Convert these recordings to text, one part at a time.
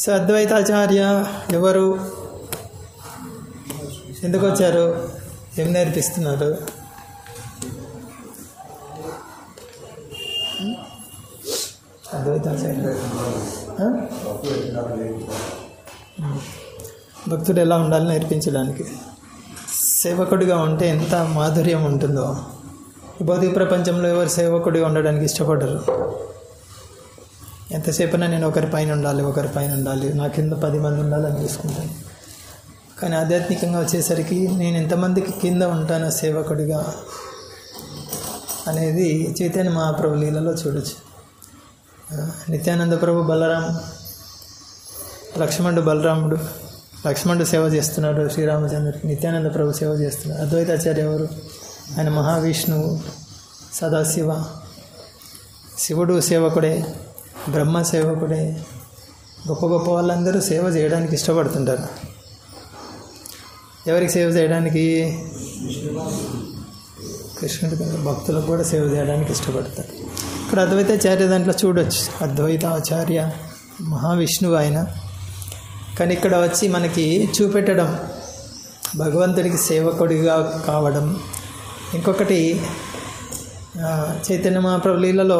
So Advaitacharya ఎవరు ఎందుకు వచ్చారు ఏం నేర్పిస్తున్నారు అద్వైతాచార్య ఆ? భక్తుడు ఎలా ఉండాలో నేర్పించడానికి సేవకుడిగా ఉంటే ఎంత మాధుర్యం ఉంటుందో ఈ భౌతిక ప్రపంచంలో ఎవరు సేవకుడిగా ఉండడానికి ఇష్టపడరు ఎంతసేపైనా నేను ఒకరి పైన ఉండాలి ఒకరి పైన ఉండాలి నా కింద పది మంది ఉండాలని చూసుకుంటాను కానీ ఆధ్యాత్మికంగా వచ్చేసరికి నేను ఎంతమందికి కింద ఉంటానో సేవకుడిగా అనేది చైతన్య మహాప్రభు లీలలో చూడొచ్చు ఆ, నిత్యానంద ప్రభు బలరాం లక్ష్మణుడు బలరాముడు లక్ష్మణుడు సేవ చేస్తున్నాడు శ్రీరామచంద్రుడికి నిత్యానంద ప్రభు సేవ చేస్తున్నాడు అద్వైతాచార్య ఎవరు ఆయన మహావిష్ణువు సదాశివ శివుడు సేవకుడే బ్రహ్మ సేవకుడే గొప్ప గొప్ప వాళ్ళందరూ సేవ చేయడానికి ఇష్టపడుతుంటారు ఎవరికి సేవ చేయడానికి కృష్ణుడి కన్నా భక్తులకు కూడా సేవ చేయడానికి ఇష్టపడతారు ఇక్కడ అద్వైతాచార్య దాంట్లో చూడొచ్చు అద్వైతాచార్య మహావిష్ణువు ఆయన కానీ ఇక్కడ వచ్చి మనకి చూపెట్టడం భగవంతుడికి సేవకుడిగా కావడం ఇంకొకటి ఆ, చైతన్య మహాప్రభు లీలలో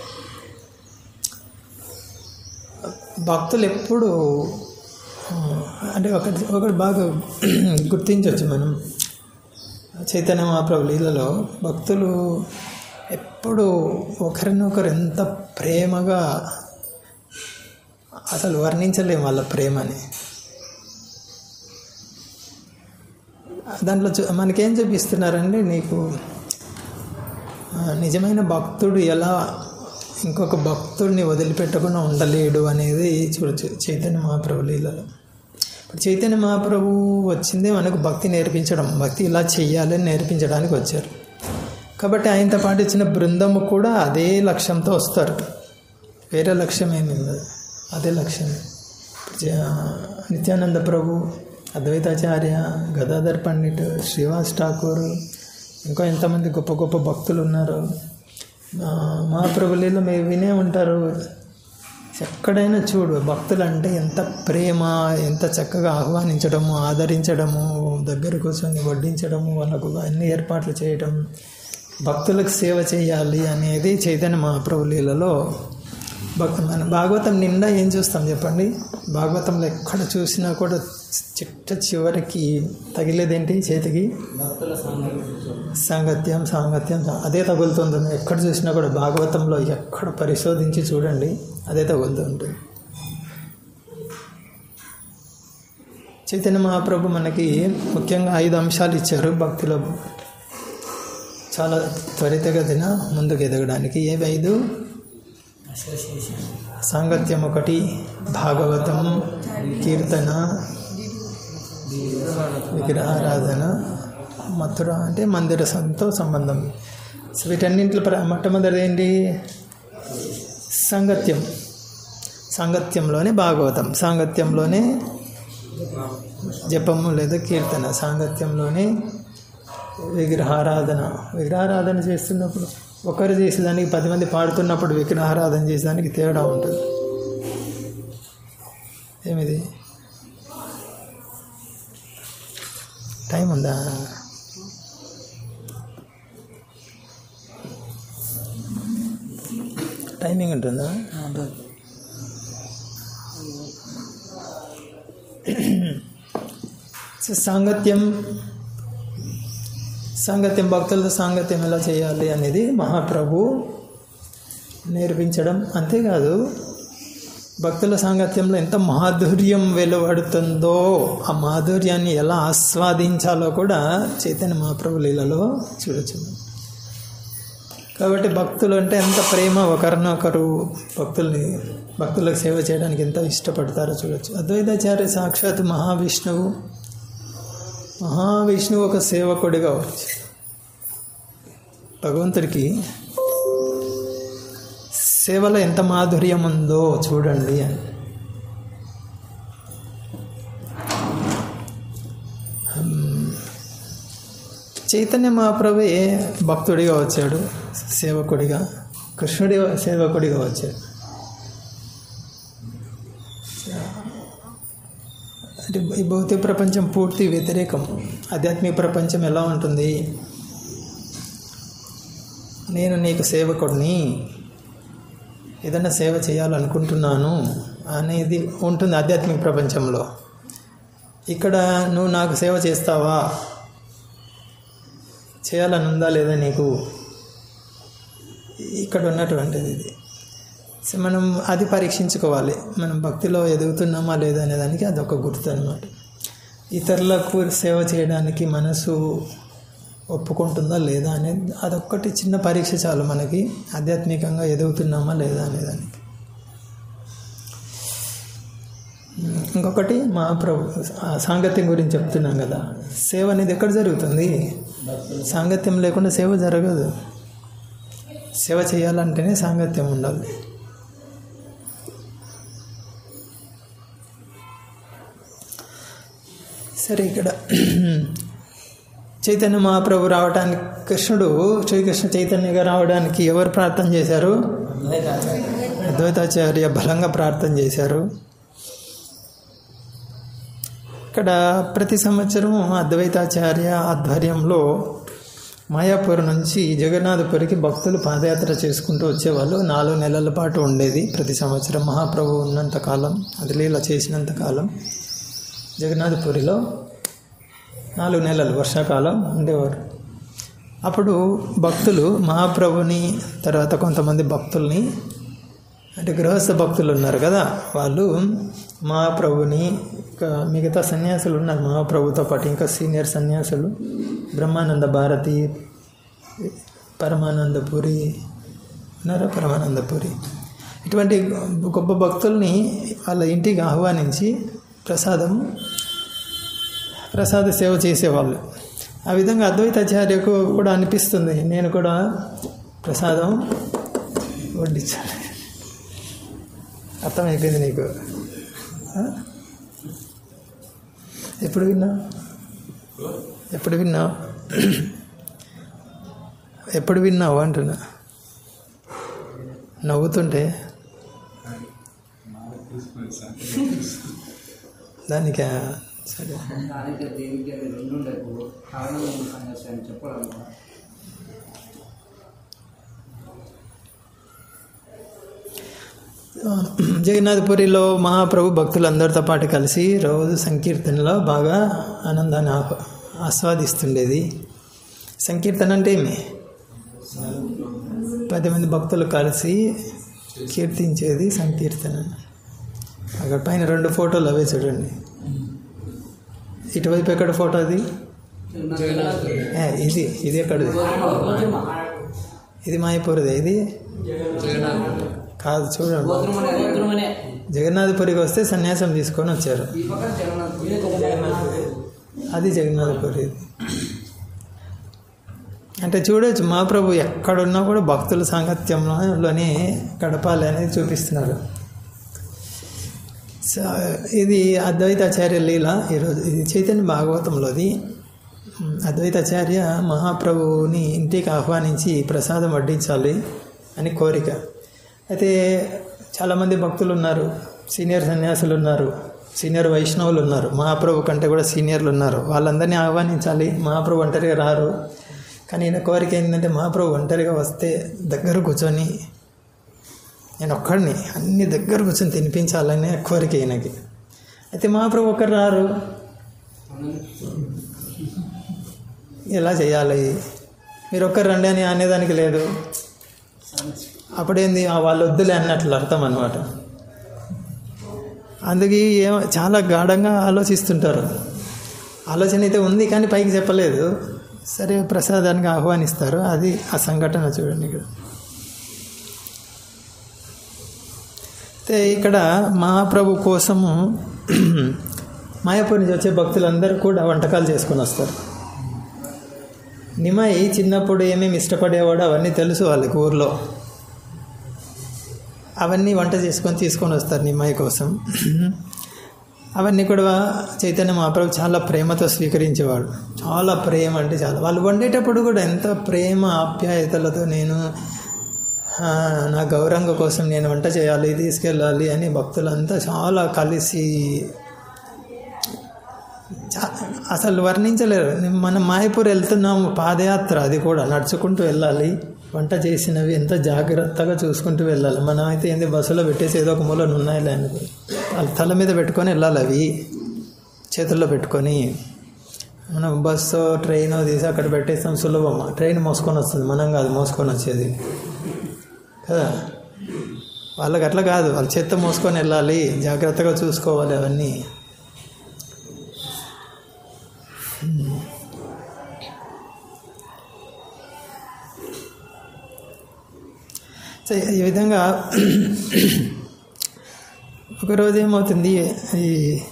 భక్తులు ఎప్పుడు ఆ, అంటే ఒకటి ఒకటి బాగా గుర్తించవచ్చు మనం చైతన్య మహాప్రభు లీలలో భక్తులు ఎప్పుడు ఒకరినొకరు ఎంత ప్రేమగా అసలు వర్ణించలేం వాళ్ళ ప్రేమని దాంట్లో చూ- మనకేం చూపిస్తున్నారండి నీకు ఆ, నిజమైన భక్తుడు ఎలా ఇంకొక భక్తుడిని వదిలిపెట్టకుండా ఉండలేడు అనేది చూడచ్చు చైతన్య మహాప్రభు లీలలో ఇప్పుడు చైతన్య మహాప్రభు వచ్చిందే మనకు భక్తి నేర్పించడం భక్తి ఇలా చెయ్యాలని నేర్పించడానికి వచ్చారు కాబట్టి ఆయనతో పాటు ఇచ్చిన బృందము కూడా అదే లక్ష్యంతో వస్తారు వేరే లక్ష్యం ఏమి ఉండదు అదే లక్ష్యం ఇప్పుడు జ- నిత్యానంద ప్రభు అద్వైతాచార్య గదాధర్ పండిట్ శ్రీవాస్ ఠాకూర్ ఇంకా ఎంతమంది గొప్ప గొప్ప భక్తులు ఉన్నారు ఆ, మహాప్రభులీలో మీరు వినే ఉంటారు ఎక్కడైనా చూడు భక్తులు అంటే ఎంత ప్రేమ ఎంత చక్కగా ఆహ్వానించడము ఆదరించడము దగ్గర కూర్చొని వడ్డించడము వాళ్ళకు అన్ని ఏర్పాట్లు చేయడం భక్తులకు సేవ చేయాలి అనేది చైతన్య మహాప్రభు లీలలో భక్ మన భాగవతం నిండా ఏం చూస్తాం చెప్పండి భాగవతంలో ఎక్కడ చూసినా కూడా చిట్ట చివరికి తగిలేదేంటి చేతికి సాంగత్యం సాంగత్యం సా- అదే తగులుతుంది ఎక్కడ చూసినా కూడా భాగవతంలో ఎక్కడ పరిశోధించి చూడండి అదే తగులుతుంటుంది చైతన్య మహాప్రభు మనకి ముఖ్యంగా ఐదు అంశాలు ఇచ్చారు భక్తిలో చాలా త్వరితగతిన ముందుకు ఎదగడానికి ఏవి ఐదు సాంగత్యం ఒకటి భాగవతం కీర్తన విగ్రహారాధన మథుర అంటే మందిర సంతో సంబంధం సో వీటన్నింటిలో ప్ర మొట్టమొదటి ఏంటి సాంగత్యం సాంగత్యంలోనే భాగవతం సాంగత్యంలోనే జపము లేదా కీర్తన సాంగత్యంలోనే విగ్రహారాధన విగ్రహారాధన చేస్తున్నప్పుడు ఒకరు చేసేదానికి పది మంది పాడుతున్నప్పుడు విగ్రహారాధన చేసేదానికి తేడా ఉంటుంది ఏమిది టైం ఉందా టైమింగ్ ఉంటుందా సో సాంగత్యం సాంగత్యం భక్తులతో సాంగత్యం ఎలా చేయాలి అనేది మహాప్రభు నేర్పించడం అంతేకాదు భక్తుల సాంగత్యంలో ఎంత మాధుర్యం వెలువడుతుందో ఆ మాధుర్యాన్ని ఎలా ఆస్వాదించాలో కూడా చైతన్య మహాప్రభు లీలలో చూడొచ్చు కాబట్టి భక్తులు అంటే ఎంత ప్రేమ ఒకరినొకరు భక్తుల్ని భక్తులకు సేవ చేయడానికి ఎంత ఇష్టపడతారో చూడొచ్చు అద్వైతాచార్య సాక్షాత్ మహావిష్ణువు మహావిష్ణువు ఒక సేవకుడిగా వచ్చి భగవంతుడికి సేవలో ఎంత మాధుర్యం ఉందో చూడండి అని హమ్. చైతన్య మహాప్రభే భక్తుడిగా వచ్చాడు సేవకుడిగా కృష్ణుడి సేవకుడిగా వచ్చాడు అంటే ఈ భౌతిక ప్రపంచం పూర్తి వ్యతిరేకం ఆధ్యాత్మిక ప్రపంచం ఎలా ఉంటుంది నేను నీకు సేవకుడిని ఏదైనా సేవ చేయాలనుకుంటున్నాను అనేది ఉంటుంది ఆధ్యాత్మిక ప్రపంచంలో ఇక్కడ నువ్వు నాకు సేవ చేస్తావా చేయాలని ఉందా లేదా నీకు ఇక్కడ ఉన్నటువంటిది ఇది సో మనం అది పరీక్షించుకోవాలి మనం భక్తిలో ఎదుగుతున్నామా లేదా అనే దానికి అదొక గుర్తు అనమాట ఇతరులకు సేవ చేయడానికి మనసు ఒప్పుకుంటుందా లేదా అనేది అదొక్కటి చిన్న పరీక్ష చాలు మనకి ఆధ్యాత్మికంగా ఎదుగుతున్నామా లేదా అనేదానికి ఇంకొకటి మా ప్రభు ఆ సాంగత్యం గురించి చెప్తున్నాం కదా సేవ అనేది ఎక్కడ జరుగుతుంది సాంగత్యం లేకుండా సేవ జరగదు సేవ చేయాలంటేనే సాంగత్యం ఉండాలి సరే ఇక్కడ చైతన్య మహాప్రభు రావడానికి కృష్ణుడు శ్రీకృష్ణ చైతన్యగా రావడానికి ఎవరు ప్రార్థన చేశారు అద్వైతాచార్య బలంగా ప్రార్థన చేశారు ఇక్కడ ప్రతి సంవత్సరం అద్వైతాచార్య ఆధ్వర్యంలో మాయాపూర్ నుంచి జగన్నాథపురికి భక్తులు పాదయాత్ర చేసుకుంటూ వచ్చేవాళ్ళు నాలుగు నెలల పాటు ఉండేది ప్రతి సంవత్సరం మహాప్రభు ఉన్నంత కాలం అది లీల చేసినంత కాలం జగన్నాథపురిలో నాలుగు నెలలు వర్షాకాలం ఉండేవారు అప్పుడు భక్తులు మహాప్రభుని తర్వాత కొంతమంది భక్తుల్ని అంటే గృహస్థ భక్తులు ఉన్నారు కదా వాళ్ళు మహాప్రభుని ఇంకా మిగతా సన్యాసులు ఉన్నారు మహాప్రభుతో పాటు ఇంకా సీనియర్ సన్యాసులు బ్రహ్మానంద భారతి పరమానందపురి ఉన్నారా పరమానందపురి ఇటువంటి గొప్ప భక్తుల్ని వాళ్ళ ఇంటికి ఆహ్వానించి ప్రసాదం ప్రసాద సేవ చేసేవాళ్ళు ఆ విధంగా అద్వైతాచార్యకు కూడా అనిపిస్తుంది నేను కూడా ప్రసాదం వడ్డించాలి అర్థమైపోయింది నీకు ఆ? ఎప్పుడు విన్నావు ఎప్పుడు విన్నావు ఎప్పుడు విన్నావు అంటున్నా నవ్వుతుంటే దానికి సరే దానికి దీనికి అది రెండు ఉండేపు కారణం సమస్య అని చెప్పడం జగన్నాథపురిలో మహాప్రభు భక్తులందరితో పాటు కలిసి రోజు సంకీర్తనలో బాగా ఆనందాన్ని ఆహ్- ఆస్వాదిస్తుండేది సంకీర్తన అంటే ఏమి పది మంది భక్తులు కలిసి కీర్తించేది సంకీర్తన అక్కడ పైన రెండు ఫోటోలు అవే చూడండి ఇటువైపు ఎక్కడ ఫోటో అది ఏ, ఇది ఇది ఎక్కడిది ఇది మాయపూరిది ఇది కాదు చూడండి గోత్రమనే జగన్నాథపురికి వస్తే సన్యాసం తీసుకొని వచ్చారు ఈ పక్కన జగన్నాథ్ అది జగన్నాథపురి అంటే చూడొచ్చు మా ప్రభు ఎక్కడున్నా కూడా భక్తుల సాంగత్యంలోనే గడపాలి అనేది చూపిస్తున్నారు సో ఇది అద్వైతాచార్య లీల ఈరోజు ఇది చైతన్య భాగవతంలోది అద్వైతాచార్య మహాప్రభువుని ఇంటికి ఆహ్వానించి ప్రసాదం వడ్డించాలి అని కోరిక అయితే చాలామంది భక్తులు ఉన్నారు సీనియర్ సన్యాసులు ఉన్నారు సీనియర్ వైష్ణవులు ఉన్నారు మహాప్రభు కంటే కూడా సీనియర్లు ఉన్నారు వాళ్ళందరినీ ఆహ్వానించాలి మహాప్రభు ఒంటరిగా రారు కానీ ఈయన కోరిక ఏంటంటే మహాప్రభు ఒంటరిగా వస్తే దగ్గర కూర్చొని నేను ఒక్కడిని అన్ని దగ్గర కూర్చొని తినిపించాలనే కోరిక ఈయనకి అయితే మహాప్రభు ఒక్కరు రారు ఎలా చేయాలి మీరు ఒక్కరు రండి అని అనేదానికి లేదు అప్పుడేంది ఆ వాళ్ళు వద్దులే అన్నట్లు అర్థం అనమాట అందుకే ఏమో చాలా గాఢంగా ఆలోచిస్తుంటారు ఆలోచన అయితే ఉంది కానీ పైకి చెప్పలేదు సరే ప్రసాదానికి ఆహ్వానిస్తారు అది ఆ సంఘటన చూడండి ఇక్కడ అయితే ఇక్కడ మహాప్రభు కోసము మాయాపూర్ నుంచి వచ్చే భక్తులందరూ కూడా వంటకాలు చేసుకొని వస్తారు నిమయ్ చిన్నప్పుడు ఏమేమి ఇష్టపడేవాడో అవన్నీ తెలుసు వాళ్ళకి ఊర్లో అవన్నీ వంట చేసుకొని తీసుకొని వస్తారు నిమ్మాయి కోసం అవన్నీ కూడా చైతన్య మహాప్రభు చాలా ప్రేమతో స్వీకరించేవాడు చాలా ప్రేమ అంటే చాలా వాళ్ళు వండేటప్పుడు కూడా ఎంత ప్రేమ ఆప్యాయతలతో నేను ఆ, నా గౌరంగ కోసం నేను వంట చేయాలి తీసుకెళ్ళాలి అని భక్తులంతా చాలా కలిసి అసలు వర్ణించలేరు మనం మాయపూర్ వెళ్తున్నాము పాదయాత్ర అది కూడా నడుచుకుంటూ వెళ్ళాలి వంట చేసినవి ఎంత జాగ్రత్తగా చూసుకుంటూ వెళ్ళాలి మనం అయితే ఏంది బస్సులో పెట్టేసి ఏదో ఒక మూల ఉన్నాయిలే అనుకో వాళ్ళ తల మీద పెట్టుకొని వెళ్ళాలి అవి చేతుల్లో పెట్టుకొని మనం బస్సు ట్రైన్ తీసి అక్కడ పెట్టేస్తాం సులభం ట్రైన్ మోసుకొని వస్తుంది మనం కాదు మోసుకొని వచ్చేది కదా వాళ్ళకి అట్లా కాదు వాళ్ళు చెత్త మోసుకొని వెళ్ళాలి జాగ్రత్తగా చూసుకోవాలి అవన్నీ సో ఈ విధంగా ఒకరోజు ఏమవుతుంది ఈ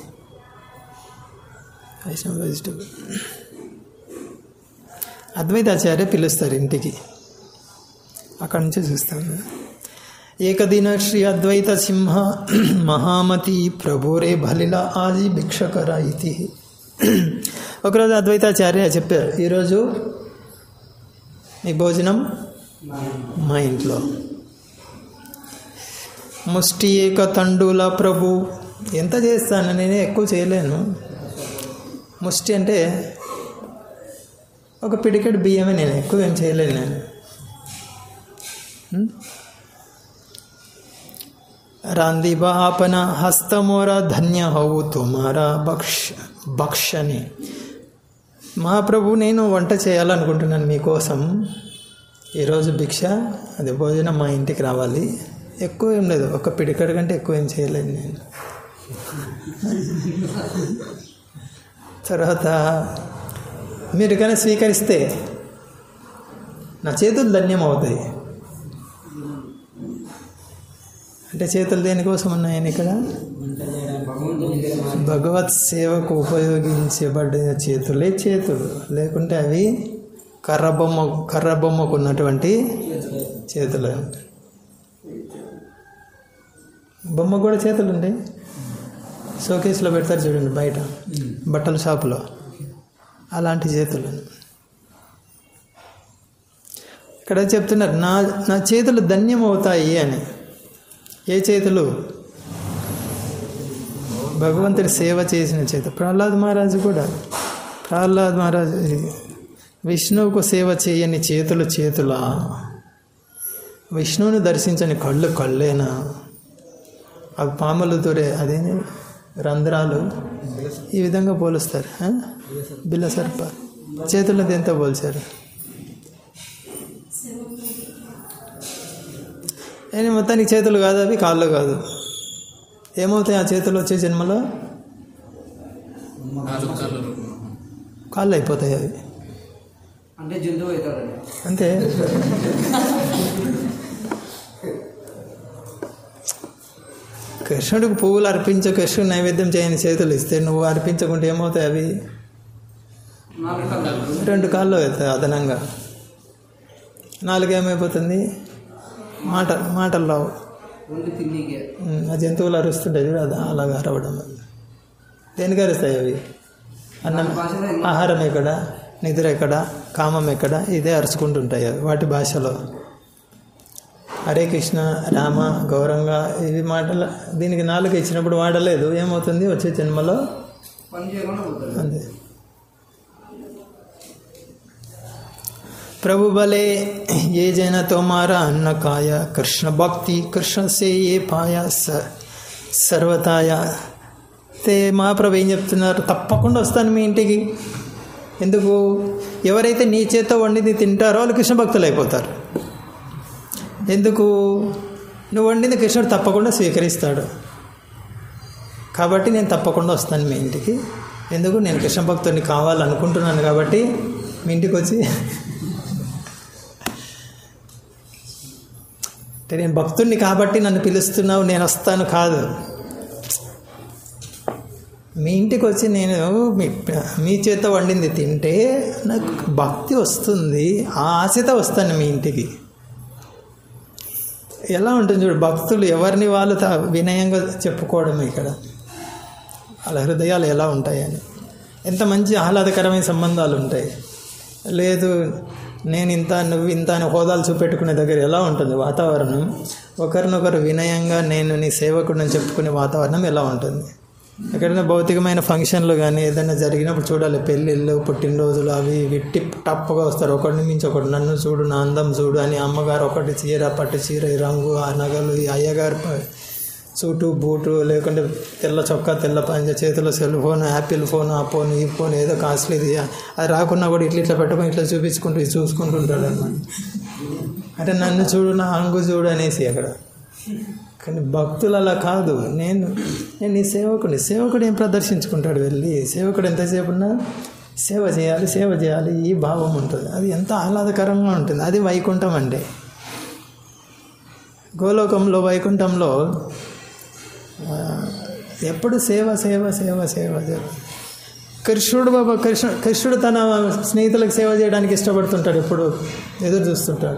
వైష్ణవ వెజిటబుల్ అద్వైతాచార్య పిలుస్తారు ఇంటికి అక్కడి నుంచి చూస్తాను ఏకదిన శ్రీ అద్వైత సింహ మహామతి ప్రభురే బలిల ఆది భిక్షకర ఇది ఒకరోజు అద్వైతాచార్య చెప్పారు ఈరోజు మీ భోజనం మా ఇంట్లో ముష్టి ఏక తండుల ప్రభు ఎంత చేస్తాను నేను ఎక్కువ చేయలేను ముష్టి అంటే ఒక పిడికెడు బియ్యమే నేను ఎక్కువ ఏం చేయలేను నేను ఉం? రాందిబా ఆపన హస్తమోరా ధన్య హవు తుమారా భక్ష భక్షని మహాప్రభు నేను వంట చేయాలనుకుంటున్నాను మీకోసం ఈరోజు భిక్ష అది భోజనం మా ఇంటికి రావాలి ఎక్కువ ఏం లేదు ఒక పిడికడు కంటే ఎక్కువ ఏం చేయలేను నేను తర్వాత మీరు కానీ స్వీకరిస్తే నా చేతులు ధన్యం అవుతాయి అంటే చేతులు దేనికోసం ఉన్నాయని ఇక్కడ భగవత్ సేవకు ఉపయోగించబడిన చేతులే చేతులు లేకుంటే అవి కర్ర బొమ్మ కర్ర బొమ్మకు ఉన్నటువంటి చేతులు బొమ్మ కూడా చేతులు ఉంటాయి షోకేస్లో పెడతారు చూడండి బయట బట్టల షాపులో అలాంటి చేతులు ఇక్కడ చెప్తున్నారు నా నా చేతులు ధన్యం అవుతాయి అని ఏ చేతులు భగవంతుడి సేవ చేసిన చేత ప్రహ్లాద్ మహారాజు కూడా ప్రహ్లాద్ మహారాజు విష్ణువుకు సేవ చేయని చేతులు చేతులా విష్ణువుని దర్శించని కళ్ళు కళ్ళేనా అవి పాములు దొరే అదేని రంధ్రాలు ఈ విధంగా పోలుస్తారు ఆ? బిల్ల సర్ప చేతులు దేంతో పోల్చారు ఏమి మొత్తానికి చేతులు కాదు అవి కాళ్ళు కాదు ఏమవుతాయి ఆ చేతులు వచ్చే జన్మలో కాళ్ళు అయిపోతాయి అవి అంటే జంతువు అవుతాడండి అంతే కృష్ణుడికి పువ్వులు అర్పించ కృష్ణుడు నైవేద్యం చేయని చేతులు ఇస్తే నువ్వు అర్పించకుంటే ఏమవుతాయి అవి నాలుగు కళ్ళు రెండు కాళ్ళు అవుతాయి అదనంగా నాలుగు ఏమైపోతుంది మాట మాటలు రావు రెండు తిన్నీకే ఉమ్, ఆ జంతువులు అరుస్తుంటాయి చూడు అది అలాగా అరవడం దేనికి అరుస్తాయి అవి అన్నం భాషలో ఆహారం ఎక్కడ నిద్ర ఎక్కడ కామం ఎక్కడ ఇదే అరుచుకుంటుంటాయి అవి వాటి భాషలో హరే కృష్ణ రామ గౌరంగ ఇవి మాటలు దీనికి నాలుగు ఇచ్చినప్పుడు వాడలేదు ఏమవుతుంది వచ్చే జన్మలో పని చేయకుండా పోతాడు అంతే प्रभु भले ये जन तुम्हारा अन्न खाया कृष्ण भक्ति कृष्ण से ये पाया స సర్వతాయ అయితే మహాప్రభు ఏం చెప్తున్నారు తప్పకుండా వస్తాను మీ ఇంటికి ఎందుకు ఎవరైతే నీ చేత వండింది తింటారో వాళ్ళు కృష్ణ భక్తులు అయిపోతారు ఎందుకు నువ్వు వండింది కృష్ణుడు తప్పకుండా స్వీకరిస్తాడు కాబట్టి నేను తప్పకుండా వస్తాను మీ ఇంటికి ఎందుకు నేను కృష్ణ భక్తుడిని కావాలనుకుంటున్నాను కాబట్టి మీ ఇంటికి వచ్చి అంటే నేను భక్తుడిని కాబట్టి నన్ను పిలుస్తున్నావు నేను వస్తాను కాదు మీ ఇంటికి వచ్చి నేను మీ మీ చేత వండింది తింటే నాకు భక్తి వస్తుంది ఆ ఆశతో వస్తాను మీ ఇంటికి ఎలా ఉంటుంది చూడు భక్తులు ఎవరిని వాళ్ళు తా- వినయంగా చెప్పుకోవడం ఇక్కడ వాళ్ళ హృదయాలు ఎలా ఉంటాయని ఎంత మంచి ఆహ్లాదకరమైన సంబంధాలు ఉంటాయి లేదు నేను ఇంత నువ్వు ఇంత అని హోదాలు చూపెట్టుకునే దగ్గర ఎలా ఉంటుంది వాతావరణం ఒకరినొకరు వినయంగా నేను నీ సేవకుడిని చెప్పుకునే వాతావరణం ఎలా ఉంటుంది ఎక్కడైనా భౌతికమైన ఫంక్షన్లు కానీ ఏదైనా జరిగినప్పుడు చూడాలి పెళ్ళిళ్ళు పుట్టినరోజులు అవి ఇవి టిప్ టప్గా వస్తారు ఒకటి మించి ఒకటి నన్ను చూడు నా అందం చూడు అని అమ్మగారు ఒకటి చీర పట్టు చీర ఈ రంగు ఆ నగలు ఈ అయ్యగారు ప- సూటు బూటు లేకుంటే తెల్ల చొక్కా తెల్ల పంచ చేతిలో సెల్ ఫోన్ యాపిల్ ఫోన్ ఆ ఫోన్ ఈ ఫోన్ ఏదో కాస్ట్లీది అది రాకున్నా కూడా ఇట్లా ఇట్లా పెట్టుకొని ఇట్లా చూపించుకుంటూ ఇది చూసుకుంటూ ఉంటాడు అన్నమాట అంటే నన్ను చూడు నా అంగు చూడు అనేసి అక్కడ కానీ భక్తులు అలా కాదు నేను నేను ఈ సేవకుని సేవకుడు ఏం ప్రదర్శించుకుంటాడు వెళ్ళి సేవకుడు ఎంతసేపు ఉన్నా సేవ చేయాలి సేవ చేయాలి ఈ భావం ఉంటుంది అది ఎంత ఆహ్లాదకరంగా ఉంటుంది అది వైకుంఠం అంటే గోలోకంలో వైకుంఠంలో ఆ, ఎప్పుడు సేవ సేవ సేవ సేవ సేవ కృష్ణుడు బాబా కృష్ణ కృష్ణుడు తన స్నేహితులకు సేవ చేయడానికి ఇష్టపడుతుంటాడు ఎప్పుడు ఎదురు చూస్తుంటాడు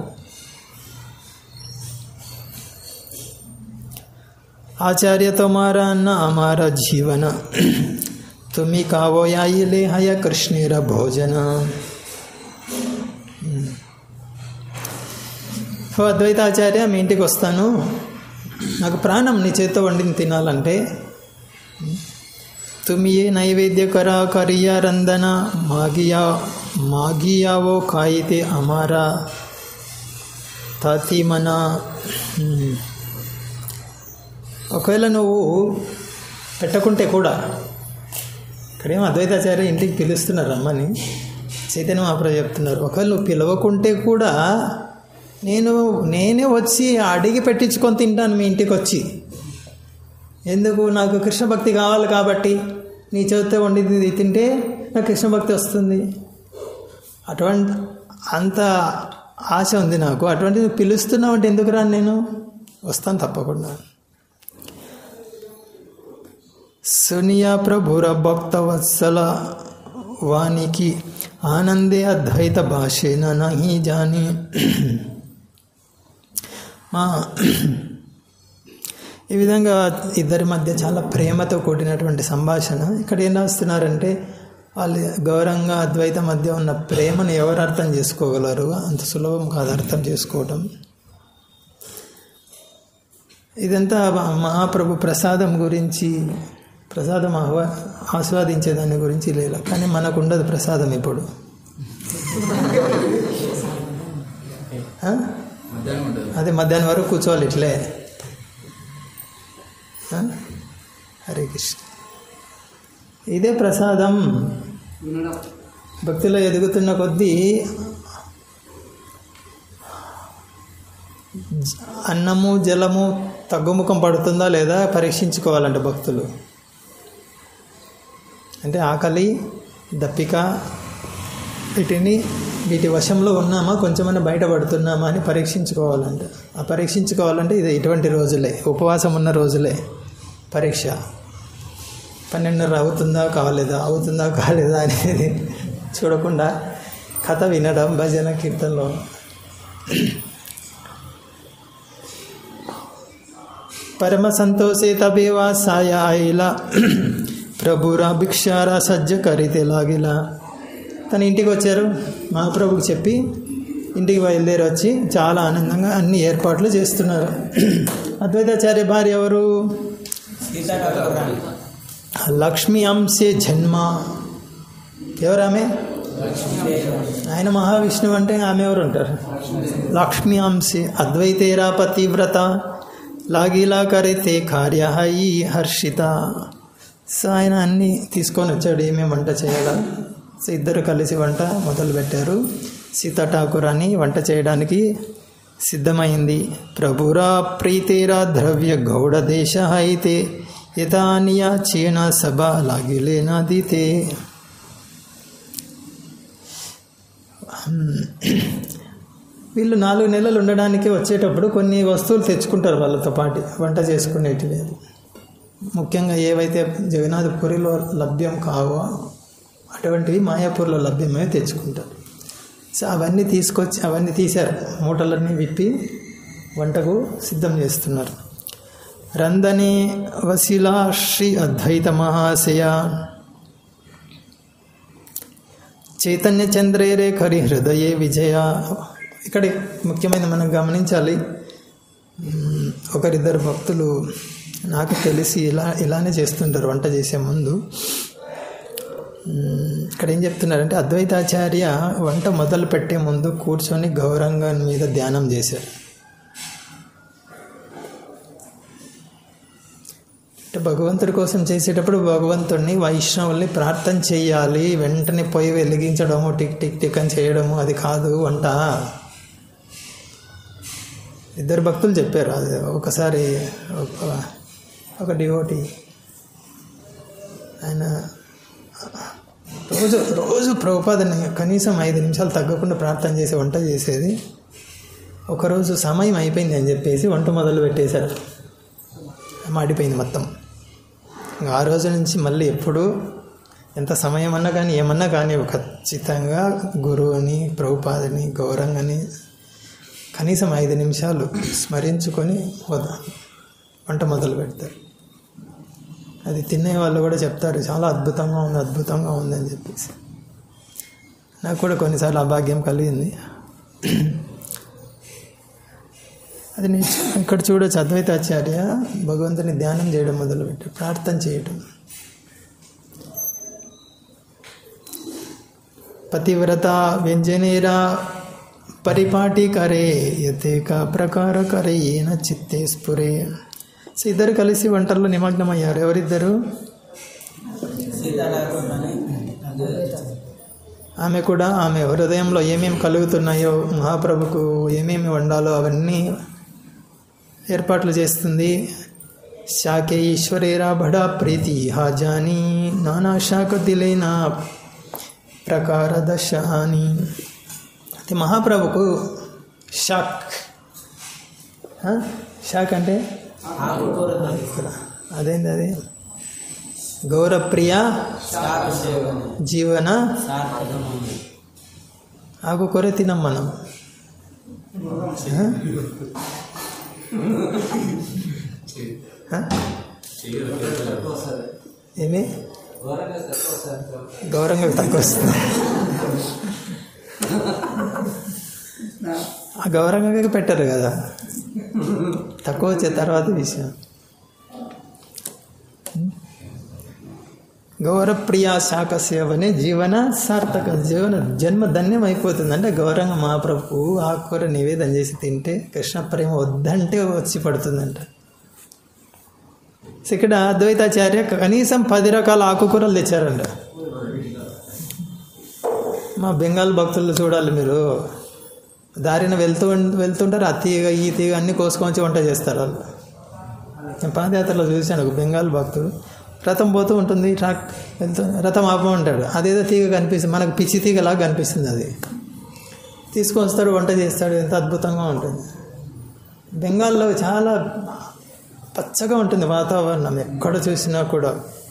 आचार्य तुम्हारा न हमारा जीवन तुम्ही कावो याईले हय कृष्णेर भोजन ఓ అద్వైతాచార్య మీ ఇంటికి వస్తాను నాకు ప్రాణం నీ చేత్తో వండిని తినాలంటే తుమి ఏ నైవేద్య కర కరియ రందన మాగియా మాగియావో కాయితే అమారా తాతి మన హ్మ్. ఒకవేళ నువ్వు పెట్టకుంటే కూడా ఇక్కడేం అద్వైతాచార్య ఇంటికి పిలుస్తున్నారు రమ్మని చైతన్య మహాప్రభు చెప్తున్నారు ఒకవేళ నువ్వు పిలవకుంటే కూడా నేను నేనే వచ్చి అడిగి పెట్టించుకొని తింటాను మీ ఇంటికి వచ్చి ఎందుకు నాకు కృష్ణ భక్తి కావాలి కాబట్టి నీ చేతితో వండింది తింటే నాకు కృష్ణ భక్తి వస్తుంది అటువంటి అంత ఆశ ఉంది నాకు అటువంటిది పిలుస్తున్నావు అంటే ఎందుకు రాను నేను వస్తాను తప్పకుండా సునియా ప్రభుర భక్త వత్సల వానికి ఆనందే అద్వైత భాషేన నహి జాని మా ఈ విధంగా ఇద్దరి మధ్య చాలా ప్రేమతో కూడినటువంటి సంభాషణ ఇక్కడ ఏం రాస్తున్నారంటే వాళ్ళు గౌరవంగా అద్వైత మధ్య ఉన్న ప్రేమను ఎవరు అర్థం చేసుకోగలరు అంత సులభం కాదు అర్థం చేసుకోవటం ఇదంతా మహాప్రభు ప్రసాదం గురించి ప్రసాదం ఆహ్వా ఆస్వాదించే దాని గురించి లేదు కానీ మనకు ఉండదు ప్రసాదం ఇప్పుడు ఆ? మధ్యాహ్నం ఉంటుంది అదే మధ్యాహ్నం వరకు కూర్చోవాలి ఇట్లే ఆ? హరే కృష్ణ ఇదే ప్రసాదం వినడం భక్తిలో ఎదుగుతున్న కొద్దీ జ- అన్నము జలము తగ్గుముఖం పడుతుందా లేదా పరీక్షించుకోవాలంట భక్తులు అంటే ఆకలి దప్పిక వీటిని వీటి వశంలో ఉన్నామా కొంచెమైనా బయటపడుతున్నామా అని పరీక్షించుకోవాలంట ఆ పరీక్షించుకోవాలంటే ఇది ఇటువంటి రోజులే ఉపవాసం ఉన్న రోజులే పరీక్ష పన్నెండున్నర అవుతుందా కాలేదా అవుతుందా కాలేదా అనేది చూడకుండా కథ వినడం భజన కీర్తనలో పరమ సంతోషే తబేవా సాయ ఆయిలా ప్రభురా భిక్షారా సజ్జ కరితే లాగిలా తన ఇంటికి వచ్చారు మహాప్రభుకి చెప్పి ఇంటికి బయలుదేరి వచ్చి చాలా ఆనందంగా అన్ని ఏర్పాట్లు చేస్తున్నారు అద్వైతాచార్య భార్య ఎవరు లక్ష్మి అంశే జన్మ ఎవరామె ఆయన మహావిష్ణువు అంటే ఆమె ఎవరు ఉంటారు లక్ష్మి అంశే అద్వైతేరా పతివ్రత లాగిలా కరితే కార్యహయి హర్షిత సో ఆయన అన్నీ తీసుకొని వచ్చాడు ఏమేమి వంట చేయాలా సో ఇద్దరు కలిసి వంట మొదలు పెట్టారు సీతా ఠాకూర్ అని వంట చేయడానికి సిద్ధమైంది ప్రభురా ప్రీతేరా ద్రవ్య గౌడ దేశ అయితే యథానియా చీన సభ లాగిలేనాదితే వీళ్ళు నాలుగు నెలలు ఉండడానికి వచ్చేటప్పుడు కొన్ని వస్తువులు తెచ్చుకుంటారు వాళ్ళతో పాటు వంట చేసుకునేటివి ముఖ్యంగా ఏవైతే జగన్నాథపురిలో లభ్యం కావో అటువంటివి మాయాపూర్లో లభ్యమే తెచ్చుకుంటారు సో అవన్నీ తీసుకొచ్చి అవన్నీ తీశారు మూటలన్నీ విప్పి వంటకు సిద్ధం చేస్తున్నారు రందనే వశిలా శ్రీ అద్వైత మహాశయ చైతన్య చంద్రేరే కరి హృదయే విజయ ఇక్కడ ముఖ్యమైన మనం గమనించాలి మ్, ఒకరిద్దరు భక్తులు నాకు తెలిసి ఇలా ఇలానే చేస్తుంటారు వంట చేసే ముందు మ్మ్, ఇక్కడ ఏం చెప్తున్నారంటే అద్వైతాచార్య వంట మొదలు పెట్టే ముందు కూర్చొని గౌరంగా మీద ధ్యానం చేశారు అంటే భగవంతుడి కోసం చేసేటప్పుడు భగవంతుడిని వైష్ణవుల్ని ప్రార్థన చేయాలి వెంటనే పొయ్యి వెలిగించడము టిక్ టిక్ టిక్ అని చేయడము అది కాదు వంట ఇద్దరు భక్తులు చెప్పారు అది ఒకసారి ఒక ఒక డివోటి ఆయన రోజు రోజు ప్రభుపాదని కనీసం ఐదు నిమిషాలు తగ్గకుండా ప్రార్థన చేసి వంట చేసేది ఒకరోజు సమయం అయిపోయింది అని చెప్పేసి వంట మొదలు పెట్టేశారు మాడిపోయింది మొత్తం ఇంకా ఆ రోజు నుంచి మళ్ళీ ఎప్పుడు ఎంత సమయం అన్నా కానీ ఏమన్నా కానీ ఖచ్చితంగా గురువుని ప్రభుపాదని గౌరంగాని కనీసం ఐదు నిమిషాలు స్మరించుకొని వద- వంట మొదలు పెడతారు అది తినే వాళ్ళు కూడా చెప్తారు చాలా అద్భుతంగా ఉంది అద్భుతంగా ఉంది అని చెప్పేసి నాకు కూడా కొన్నిసార్లు అభాగ్యం కలిగింది అది నేను ఇక్కడ చూడొచ్చు అద్వైతాచార్య భగవంతుని ధ్యానం చేయడం మొదలుపెట్టి ప్రార్థన చేయటం పతివ్రత వ్యంజనేరా పరిపాటి కరే యతేక ప్రకార కరే ఏన చిత్తే స్ఫురే సో ఇద్దరు కలిసి వంటల్లో నిమగ్నమయ్యారు ఎవరిద్దరు ఆమె కూడా ఆమె హృదయంలో ఏమేమి కలుగుతున్నాయో మహాప్రభుకు ఏమేమి వండాలో అవన్నీ ఏర్పాట్లు చేస్తుంది శాకే ఈశ్వరేరా బడా ప్రీతి హాజాని నానా శాఖ దిలేనా ప్రకార దశ అని అయితే మహాప్రభుకు షాక్ ఆ? షాక్ అంటే అదేంది అది గౌరప్రియ జీవన ఆకుకూర తినం మనం ఆ? ఆ? ఏమి గౌరవంగా తక్కువ వస్తుంది ఆ గౌరవంగా పెట్టారు కదా తక్కువ వచ్చే తర్వాత విషయం గౌరవప్రియ శాఖ సేవనే జీవన సార్థక జీవన జన్మ ధన్యం అయిపోతుంది అంటే గౌరంగ మహాప్రభు ఆకుకూర నివేదన చేసి తింటే కృష్ణ ప్రేమ వద్దంటే వచ్చి పడుతుందంట సో ఇక్కడ అద్వైతాచార్య కనీసం పది రకాల ఆకుకూరలు తెచ్చారంట మా బెంగాల్ భక్తులు చూడాలి మీరు దారిన వెళ్తూ వెళ్తుంటారు ఆ తీగ ఈ తీగ అన్నీ కోసుకొని వంట చేస్తారు వాళ్ళు నేను పాదయాత్రలో చూశాను ఒక బెంగాల్ భక్తుడు రథం పోతూ ఉంటుంది ట్రాక్ వెళ్తూ రథం ఆపమంటాడు అదేదో తీగ కనిపిస్తుంది మనకు పిచ్చి తీగలాగా కనిపిస్తుంది అది తీసుకొని వస్తాడు వంట చేస్తాడు ఎంత అద్భుతంగా ఉంటుంది బెంగాల్లో చాలా పచ్చగా ఉంటుంది వాతావరణం ఎక్కడ చూసినా కూడా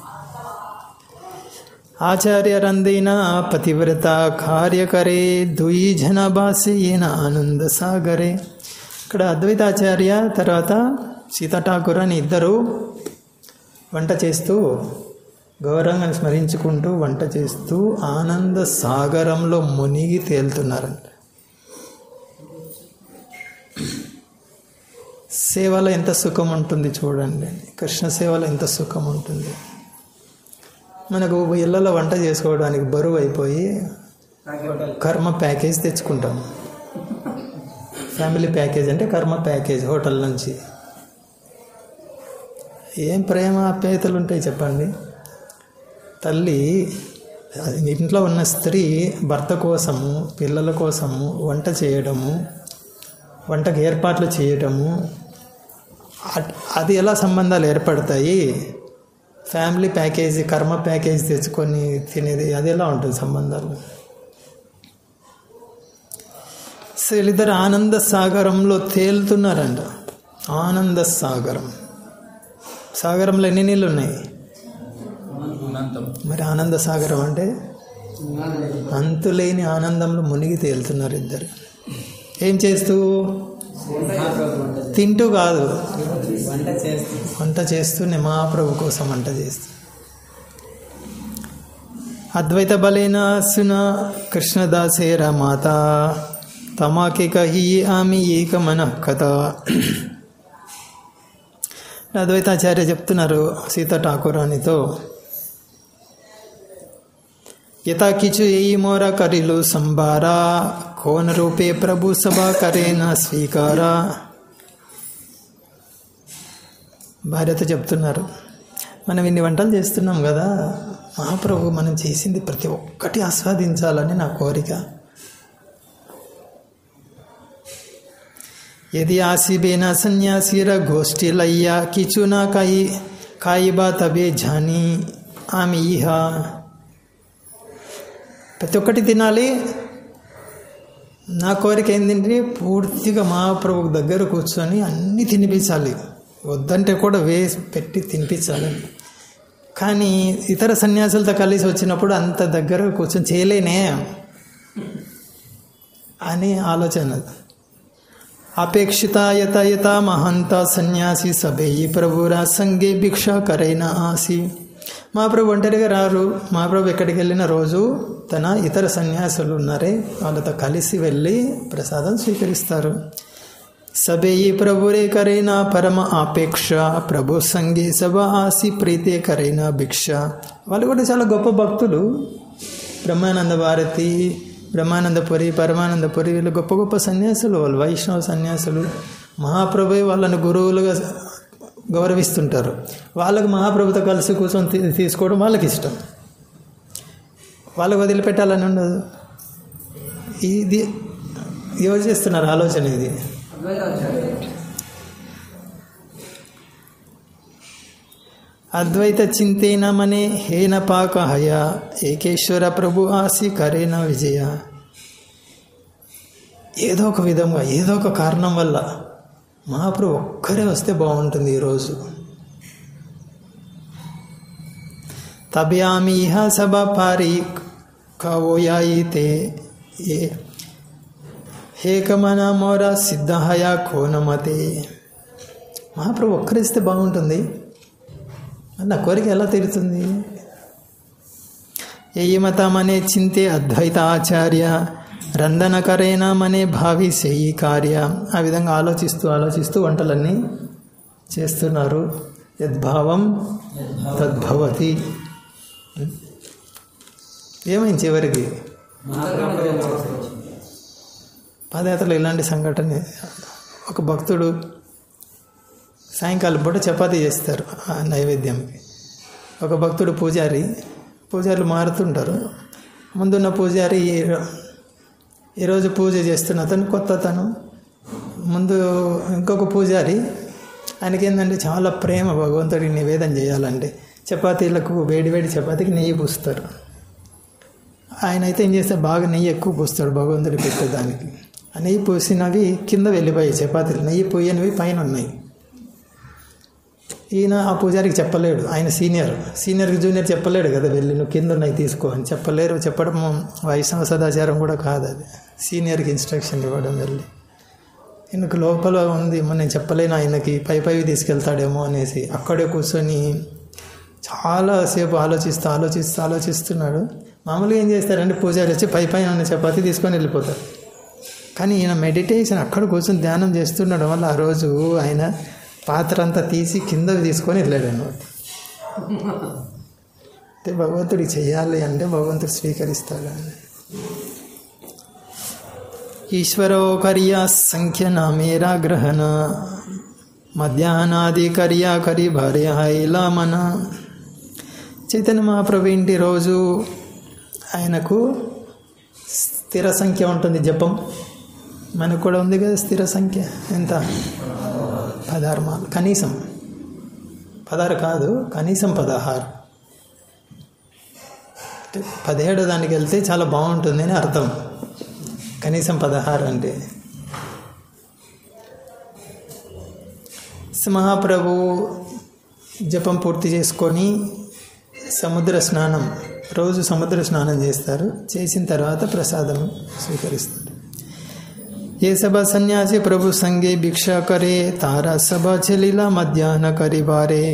ఆచార్యరందైన పతివ్రత కార్యకరే దుయి జనభాసేన ఆనంద సాగరే ఇక్కడ అద్వైతాచార్య తర్వాత సీతాఠాకూర్ అని ఇద్దరు వంట చేస్తూ గౌరవంగా స్మరించుకుంటూ వంట చేస్తూ ఆనంద సాగరంలో మునిగి తేలుతున్నారంట సేవలో ఎంత సుఖం ఉంటుంది చూడండి కృష్ణ సేవలో ఎంత సుఖం ఉంటుంది మనకు ఇళ్ళలో వంట చేసుకోవడానికి బరువు అయిపోయి కర్మ ప్యాకేజ్ తెచ్చుకుంటాం ఫ్యామిలీ ప్యాకేజ్ అంటే కర్మ ప్యాకేజ్ హోటల్ నుంచి ఏం ప్రేమ ఆప్యాయతలు ఉంటాయి చెప్పండి తల్లి అది ఇంట్లో ఉన్న స్త్రీ భర్త కోసము పిల్లల కోసము వంట చేయడము వంటకు ఏర్పాట్లు చేయటము అట్- అది ఎలా సంబంధాలు ఏర్పడతాయి ఫ్యామిలీ ప్యాకేజీ కర్మ ప్యాకేజ్ తెచ్చుకొని తినేది అది ఎలా ఉంటుంది సంబంధాలు సో వీళ్ళిద్దరు ఆనంద సాగరంలో తేలుతున్నారంట ఆనంద సాగరం సాగరంలో ఎన్ని నీళ్ళు ఉన్నాయి మరి ఆనంద సాగరం అంటే అంతులేని ఆనందంలో మునిగి తేలుతున్నారు ఇద్దరు ఏం చేస్తూ తింటూ కాదు వంట చేస్తూ వంట చేస్తూనే మహాప్రభు కోసం వంట చేస్తూ అద్వైత బలేన సున కృష్ణదాసేర మాత తమాకి కహి ఆమె ఏక మన కథ అద్వైతాచార్య చెప్తున్నారు సీతా ఠాకూరానితో యథా కిచు ఎయి మోర కరిలు సంబారా కోన రూపే ప్రభు సభా కరేన స్వీకార భార్యతో చెప్తున్నారు మనం ఇన్ని వంటలు చేస్తున్నాం కదా మహాప్రభు మనం చేసింది ప్రతి ఒక్కటి ఆస్వాదించాలని నా కోరిక यदि आसिबेना సన్యాసిర గోష్ఠిలయ్యా కిచునా కాయి కాయిబా తబే జాని ఆమె ఈహ ప్రతి ఒక్కటి తినాలి నా కోరిక ఏంటంటే పూర్తిగా మహాప్రభు దగ్గర కూర్చొని అన్నీ తినిపించాలి వద్దంటే కూడా వేసి పెట్టి తినిపించాలి కానీ ఇతర సన్యాసులతో కలిసి వచ్చినప్పుడు అంత దగ్గర కూర్చొని చేయలేనే అని ఆలోచన అపేక్షిత యత యత మహంత సన్యాసి సభేయి ప్రభురా సంగే భిక్ష కరైన ఆసి మా ప్రభు ఒంటరిగా రారు మా ప్రభు ఎక్కడికి వెళ్ళిన రోజు తన ఇతర సన్యాసులు ఉన్నారే వాళ్ళతో కలిసి వెళ్ళి ప్రసాదం స్వీకరిస్తారు సభేయి ప్రభురే కరైన పరమ ఆపేక్ష ప్రభు సంగే సభ ఆసి ప్రీతే కరైన భిక్ష వాళ్ళు కూడా చాలా గొప్ప భక్తులు బ్రహ్మానంద భారతి బ్రహ్మానందపురి పరమానందపురి వీళ్ళు గొప్ప గొప్ప సన్యాసులు వాళ్ళు వైష్ణవ సన్యాసులు మహాప్రభు వాళ్ళని గురువులుగా గౌరవిస్తుంటారు వాళ్ళకు మహాప్రభుతో కలిసి కూర్చొని తీ- తీసుకోవడం వాళ్ళకి ఇష్టం వాళ్ళకు వదిలిపెట్టాలని ఉండదు ఇది ఎవరు చేస్తున్నారు ఆలోచన ఇది అద్వైతాచార్య అద్వైత చింతేన మనే హేన పాక హయ ఏకేశ్వర ప్రభు ఆసి కరేన విజయ ఏదో ఒక విధంగా ఏదో ఒక కారణం వల్ల మహాప్రభు ఒక్కరే వస్తే బాగుంటుంది ఈరోజు తబ్యామి ఇహ సభ పారి కవోయాయితే ఏ హేకమన మోర సిద్ధహయ కోనమతే మహాప్రభు ఒక్కరిస్తే బాగుంటుంది మరి నా కోరిక ఎలా తీరుతుంది మనే చింతే అద్వైత ఆచార్య రందనకరేనా మనే భావి సేయి కార్య ఆ విధంగా ఆలోచిస్తూ ఆలోచిస్తూ వంటలన్నీ చేస్తున్నారు యద్భావం తద్భవతి ఏమైంది చివరికి పాదయాత్రలో ఇలాంటి సంఘటన ఒక భక్తుడు సాయంకాలం పూట చపాతీ చేస్తారు ఆ నైవేద్యంకి ఒక భక్తుడు పూజారి పూజారులు మారుతుంటారు ముందున్న పూజారి ఈ- ఈరోజు పూజ చేస్తున్న అతను కొత్త అతను ముందు ఇంకొక పూజారి ఆయనకి ఏంటంటే చాలా ప్రేమ భగవంతుడికి నివేదన చేయాలంటే చపాతీలకు వేడి వేడి చపాతీకి నెయ్యి పూస్తారు ఆయన అయితే ఏం చేస్తే బాగా నెయ్యి ఎక్కువ పూస్తాడు భగవంతుడి పెట్టేదానికి ఆ నెయ్యి పూసినవి కింద వెళ్ళిపోయాయి చపాతీలు నెయ్యి పోయనివి పైన ఉన్నాయి ఈయన ఆ పూజారికి చెప్పలేడు ఆయన సీనియర్ సీనియర్కి జూనియర్ చెప్పలేడు కదా వెళ్ళి నువ్వు కింద ఉన్నాయి తీసుకో అని చెప్పలేరు చెప్పడం వైష్ణవ సదాచారం కూడా కాదు అది సీనియర్కి ఇన్స్ట్రక్షన్ ఇవ్వడం వెళ్ళి ఈయనకు లోపల ఉంది "అమ్మ, నేను చెప్పలేను ఆయనకి పై పైవి తీసుకెళ్తాడేమో అనేసి అక్కడే కూర్చొని చాలాసేపు ఆలోచిస్తూ ఆలోచిస్తూ ఆలోచిస్తున్నాడు మామూలుగా ఏం చేస్తారంటే పూజారి వచ్చి పై పైన ఉన్న చపాతి తీసుకొని వెళ్ళిపోతారు కానీ ఈయన మెడిటేషన్ అక్కడ కూర్చొని ధ్యానం చేస్తుండడం వల్ల ఆ రోజు ఆయన పాత్ర అంతా తీసి కిందకి తీసుకొని వెళ్ళాడు అన్నమాట అంటే భగవంతుడికి చేయాలి అంటే భగవంతుడు స్వీకరిస్తాడు ఈశ్వరో కర్యా సంఖ్య నా మేరా గ్రహణ మధ్యాహ్నాది కర్యా కరి భార్య ఇలా మన చైతన్య మహాప్రభు ఇంటి రోజు ఆయనకు స్థిర సంఖ్య ఉంటుంది జపం మనకు కూడా ఉంది కదా స్థిర సంఖ్య ఎంత పదహారు మాలు కనీసం పదహారు కాదు కనీసం పదహారు అంటే పదిహేడు దానికి వెళ్తే చాలా బాగుంటుంది అని అర్థం కనీసం పదహారు అంటే మహాప్రభు జపం పూర్తి చేసుకొని సముద్ర స్నానం రోజు సముద్ర స్నానం చేస్తారు చేసిన తర్వాత ప్రసాదం స్వీకరిస్తారు ఏ సభ సన్యాసి ప్రభు సంగే భిక్ష కరే తారా సభ చెలిలా మధ్యాహ్న కరి బారే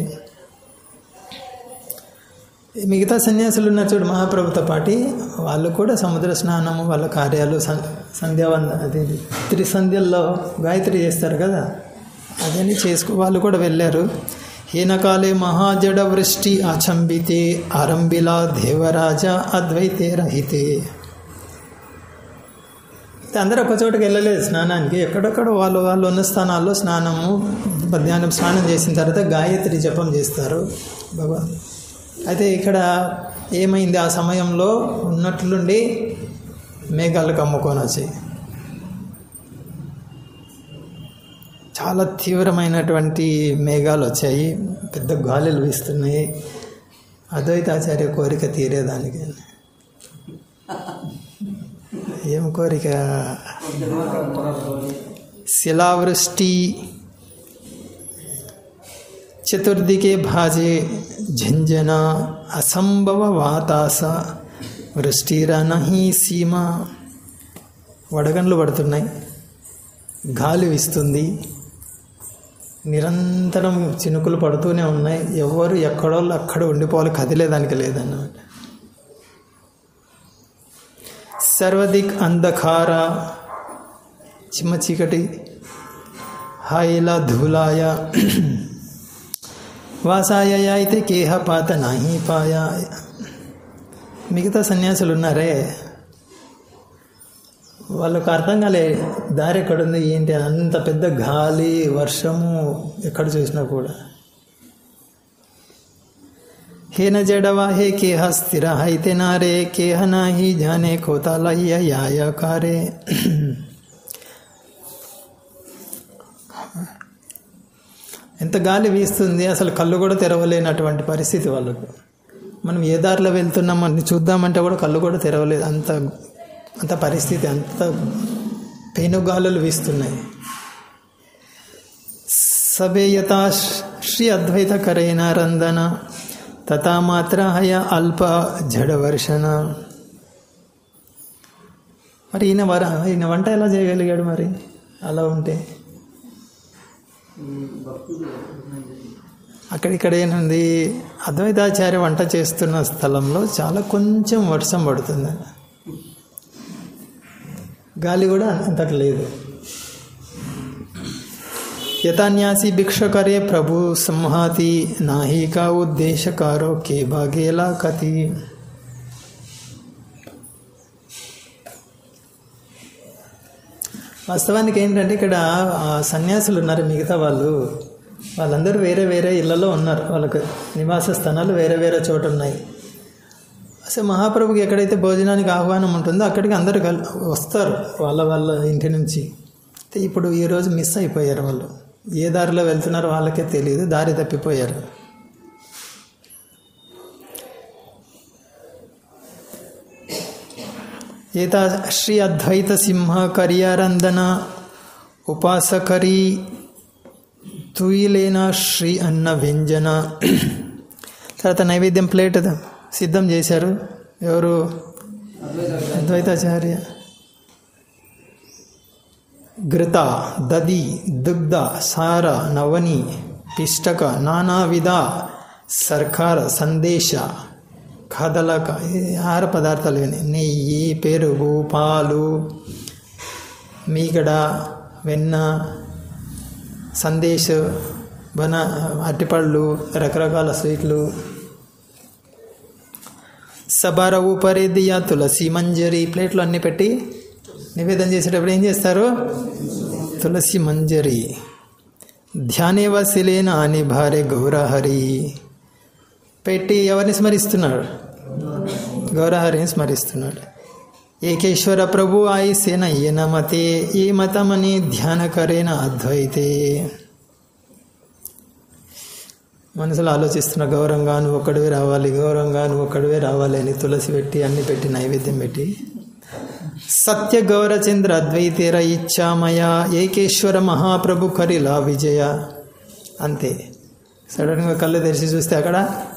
మిగతా సన్యాసులు ఉన్నారు చూడు మహాప్రభుతో పాటి వాళ్ళు కూడా సముద్ర స్నానము వాళ్ళ కార్యాలు సం- సంధ్యావంద అది త్రిసంధ్యల్లో గాయత్రి చేస్తారు కదా అదని చేసుకో వాళ్ళు కూడా వెళ్ళారు హీనకాలే మహాజడవృష్టి ఆచంబితే ఆరంభిలా దేవరాజ అద్వైతే రహితే అందరూ ఒక చోటుకి వెళ్ళలేదు స్నానానికి ఎక్కడెక్కడ వాళ్ళు వాళ్ళు ఉన్న స్థానాల్లో స్నానము మధ్యాహ్నం స్నానం చేసిన తర్వాత గాయత్రి జపం చేస్తారు భగవాన్ అయితే ఇక్కడ ఏమైంది ఆ సమయంలో ఉన్నట్లుండి మేఘాలు కమ్ముకొని వచ్చాయి చాలా తీవ్రమైనటువంటి మేఘాలు వచ్చాయి పెద్ద గాలులు వీస్తున్నాయి అద్వైతాచార్య కోరిక తీరేదానికి ఏం కోరిక శిలావృష్టి చతుర్దికే భాజే झंझना అసంభవ వాతాస వృష్టిరనహి సీమ వడగండ్లు పడుతున్నాయి గాలి వీస్తుంది నిరంతరం చినుకులు పడుతూనే ఉన్నాయి ఎవరు ఎక్కడోళ్ళు అక్కడ ఉండిపోవాలి కదిలేదానికి లేదన్నమాట సర్వదిక్ అంధకార చిమ్మ చీకటి హాయిల ధూలాయ వాసాయ అయితే కేహ పాత నాహి పాయ మిగతా సన్యాసులు ఉన్నారే వాళ్ళకు అర్థం కాలే దారి ఎక్కడుంది ఏంటి అని అంత పెద్ద గాలి వర్షము ఎక్కడ చూసినా కూడా హేన జడవా హే కేహ స్థిర అయితే నారే కేహ నాహి జానే కోతాలయ్య యాయకారే ఎంత గాలి వీస్తుంది అసలు కళ్ళు కూడా తెరవలేనటువంటి పరిస్థితి వాళ్ళకు మనం ఏ దారిలో వెళ్తున్నాం అని చూద్దామంటే కూడా కళ్ళు కూడా తెరవలేదు అంత అంత పరిస్థితి అంత పెనుగాలులు వీస్తున్నాయి సబే యథా శ్రీ అద్వైత కరైన రందన తథా మాత్ర హయ అల్ప జడవర్షణ మరి ఈయన వర ఈయన వంట ఎలా చేయగలిగాడు మరి అలా ఉంటే అక్కడిక్కడ ఏంటంది అద్వైతాచార్య వంట చేస్తున్న స్థలంలో చాలా కొంచెం వర్షం పడుతుంది గాలి కూడా అంతటి లేదు యథాన్యాసి భిక్షకరే ప్రభు సంహాతి నాహికా ఉద్దేశకారో కే భాగేలా కతి వాస్తవానికి ఏంటంటే ఇక్కడ ఆ సన్యాసులు ఉన్నారు మిగతా వాళ్ళు వాళ్ళందరూ వేరే వేరే ఇళ్లలో ఉన్నారు వాళ్ళకు నివాస స్థానాలు వేరే వేరే చోట ఉన్నాయి అసలు మహాప్రభుకి ఎక్కడైతే భోజనానికి ఆహ్వానం ఉంటుందో అక్కడికి అందరు కల్ వస్తారు వాళ్ళ వాళ్ళ ఇంటి నుంచి ఇప్పుడు ఈరోజు మిస్ అయిపోయారు వాళ్ళు ఏ దారిలో వెళ్తున్నారో వాళ్ళకే తెలియదు దారి తప్పిపోయారు ఏతా శ్రీ అద్వైత సింహ కర్యారందన ఉపాసకరి తుయిలేన శ్రీ అన్న వ్యంజన తర్వాత నైవేద్యం ప్లేట్ సిద్ధం చేశారు ఎవరు అద్వైతాచార్య ఘృత దది దుగ్ధ సార నవని పిష్టక నానావిధ సర్కార సందేశ కదలక ఈ ఆహార పదార్థాలు ఇవన్నీ నెయ్యి పెరుగు పాలు మీగడ వెన్న సందేశ్ బన అరటిపళ్ళు రకరకాల స్వీట్లు సబార ఊపరే దియా తులసి మంజరి ప్లేట్లు అన్నీ పెట్టి నివేదన చేసేటప్పుడు ఏం చేస్తారు తులసి మంజరి ధ్యానే వసిలేన అని భార్య గౌరహరి పెట్టి ఎవరిని స్మరిస్తున్నాడు గౌరహరిని స్మరిస్తున్నాడు ఏకేశ్వర ప్రభు ఆయి సేన ఈయన మతే ఈ మతమని ధ్యాన కరేన అద్వైతే మనసులో ఆలోచిస్తున్న గౌరవంగా నువ్వు ఒక్కడివే రావాలి గౌరవంగా నువ్వు ఒక్కడివే రావాలి అని తులసి పెట్టి అన్ని పెట్టి నైవేద్యం పెట్టి సత్య గౌరచంద్ర అద్వైతేర ఇచ్చామయ ఏకేశ్వర మహాప్రభు కరిలా విజయ అంతే సడన్గా కళ్ళు తెరిచి చూస్తే అక్కడ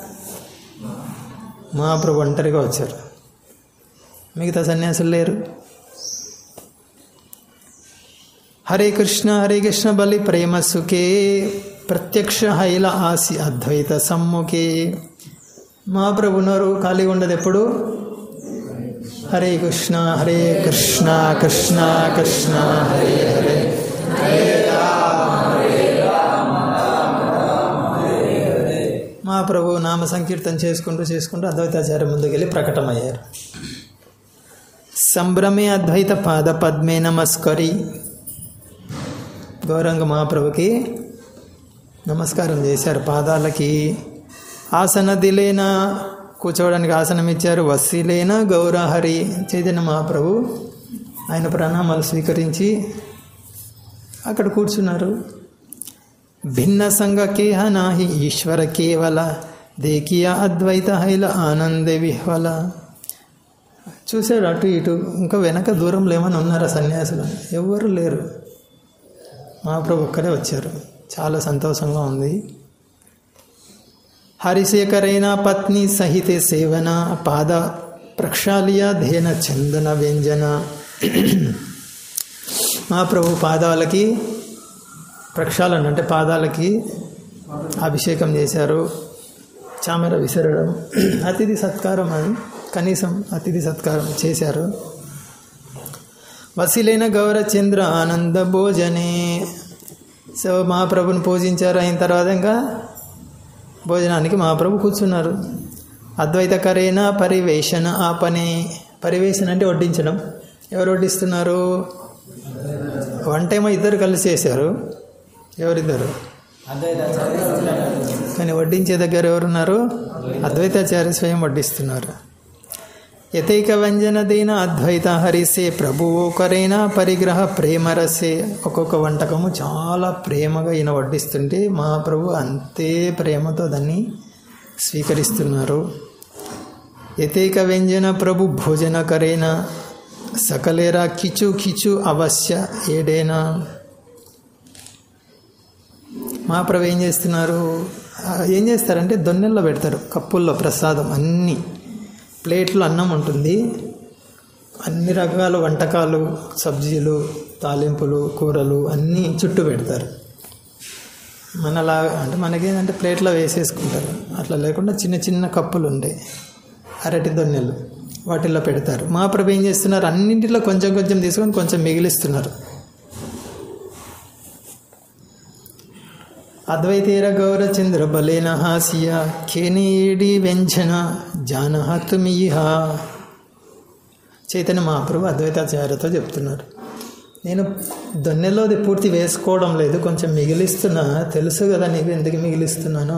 మహాప్రభు ఒంటరిగా వచ్చారు మిగతా సన్యాసులు లేరు హరే కృష్ణ హరే కృష్ణ బలి ప్రేమ సుఖే ప్రత్యక్ష హైల ఆసి అద్వైత సమ్ముఖే మహాప్రభు ఉన్నారు ఖాళీ ఉండదు ఎప్పుడు హరే కృష్ణ హరే కృష్ణ కృష్ణ కృష్ణ హరే హరే మహాప్రభు నామ సంకీర్తన చేసుకుంటూ చేసుకుంటూ అద్వైతాచార్య ముందుకెళ్ళి ప్రకటమయ్యారు సంభ్రమే అద్వైత పాద పద్మే నమస్కరి గౌరంగ మహాప్రభుకి నమస్కారం చేశారు పాదాలకి ఆసన దిలేనా కూర్చోవడానికి ఆసనం ఇచ్చారు వస్సీలేనా గౌరహరి చైతన్య మహాప్రభు ఆయన ప్రణామాలు స్వీకరించి అక్కడ కూర్చున్నారు భిన్న సంగ కేహ నాహి ఈశ్వర కేవల దేకియా అద్వైత హైల ఆనందే విహ్వల చూశాడు అటు ఇటు ఇంకా వెనక దూరంలో ఏమైనా ఉన్నారా సన్యాసులు ఎవ్వరు లేరు మహాప్రభు ఒక్కరే వచ్చారు చాలా సంతోషంగా ఉంది హరిశేఖరైన పత్ని సహితే సేవన పాద ప్రక్షాళియ ధేన చందన వ్యంజన మహాప్రభు పాదాలకి ప్రక్షాళన అంటే పాదాలకి అభిషేకం చేశారు చామర విసరడం అతిథి సత్కారం అని కనీసం అతిథి సత్కారం చేశారు వసిలైన గౌరచంద్ర ఆనంద భోజనే సో మహాప్రభుని పూజించారు అయిన తర్వాత ఇంకా భోజనానికి మహాప్రభు కూర్చున్నారు అద్వైతకరైన పరివేషణ ఆపనే పరివేషణ అంటే వడ్డించడం ఎవరు వడ్డిస్తున్నారు వంట ఏమో ఇద్దరు కలిసి చేశారు ఎవరిద్దరు కానీ వడ్డించే దగ్గర ఎవరున్నారు అద్వైతాచార్య స్వయం వడ్డిస్తున్నారు యతైక వ్యంజనదైన అద్వైత హరిసే ప్రభువు కరైన పరిగ్రహ ప్రేమరసే ఒక్కొక్క వంటకము చాలా ప్రేమగా ఈయన వడ్డిస్తుంటే మహాప్రభు అంతే ప్రేమతో దాన్ని స్వీకరిస్తున్నారు యతైక వ్యంజన ప్రభు భోజన కరైన సకలేరా కిచు కిచు అవశ్య ఏడేనా మహాప్రభు ఏం చేస్తున్నారు ఆ, ఏం చేస్తారంటే దొన్నెల్లో పెడతారు కప్పుల్లో ప్రసాదం అన్నీ ప్లేట్లో అన్నం ఉంటుంది అన్ని రకాల వంటకాలు సబ్జీలు తాలింపులు కూరలు అన్నీ చుట్టూ పెడతారు మనలా అంటే మనకేంటంటే ప్లేట్లో వేసేసుకుంటారు అట్లా లేకుండా చిన్న చిన్న కప్పులు ఉంటాయి అరటి దొన్నెలు వాటిల్లో పెడతారు మహాప్రభు ఏం చేస్తున్నారు అన్నింటిలో కొంచెం కొంచెం తీసుకొని కొంచెం మిగిలిస్తున్నారు అద్వైతేర గౌరచంద్ర బలేన హాస్య కేనేడి వ్యంజన జానహ తుమిహ చైతన్య మహాప్రభు అద్వైతాచార్యతో చెప్తున్నారు నేను దొన్నెలోది పూర్తి వేసుకోవడం లేదు కొంచెం మిగిలిస్తున్నా తెలుసు కదా నీకు ఎందుకు మిగిలిస్తున్నానో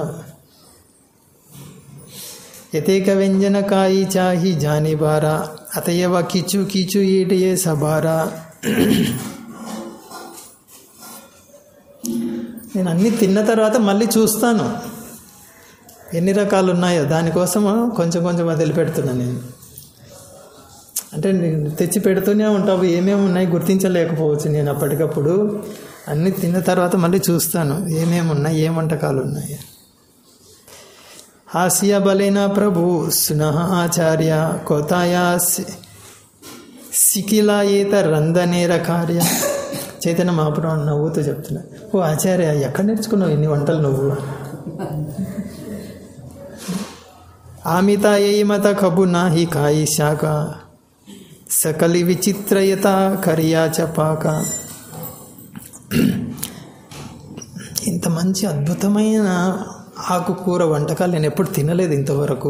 యతేక వ్యంజన కాయి చాహి జాని బారా అతయవ కిచు కిచు ఈటియే సబారా నేను అన్నీ తిన్న తర్వాత మళ్ళీ చూస్తాను ఎన్ని రకాలు ఉన్నాయో దానికోసం కొంచెం కొంచెం వదిలిపెడుతున్నాను నేను అంటే నేను తెచ్చి పెడుతూనే ఉంటావు ఏమేమి ఉన్నాయి గుర్తించలేకపోవచ్చు నేను అప్పటికప్పుడు అన్నీ తిన్న తర్వాత మళ్ళీ చూస్తాను ఏమేమి ఉన్నాయి ఏ వంటకాలు ఉన్నాయి హాస్య బలైన ప్రభు సునః ఆచార్య కోతాయా సి- సికిలాయేత రందనేర కార్య చైతన్య మహాపురం నవ్వుతూ చెప్తున్నా ఓ ఆచార్య ఎక్కడ నేర్చుకున్నావు ఇన్ని వంటలు నువ్వు ఆమితాయేమత కబు నాహి కాయి శాఖ సకలి విచిత్రయత కరియా చపాక ఇంత మంచి అద్భుతమైన ఆకుకూర వంటకాలు నేను ఎప్పుడు తినలేదు ఇంతవరకు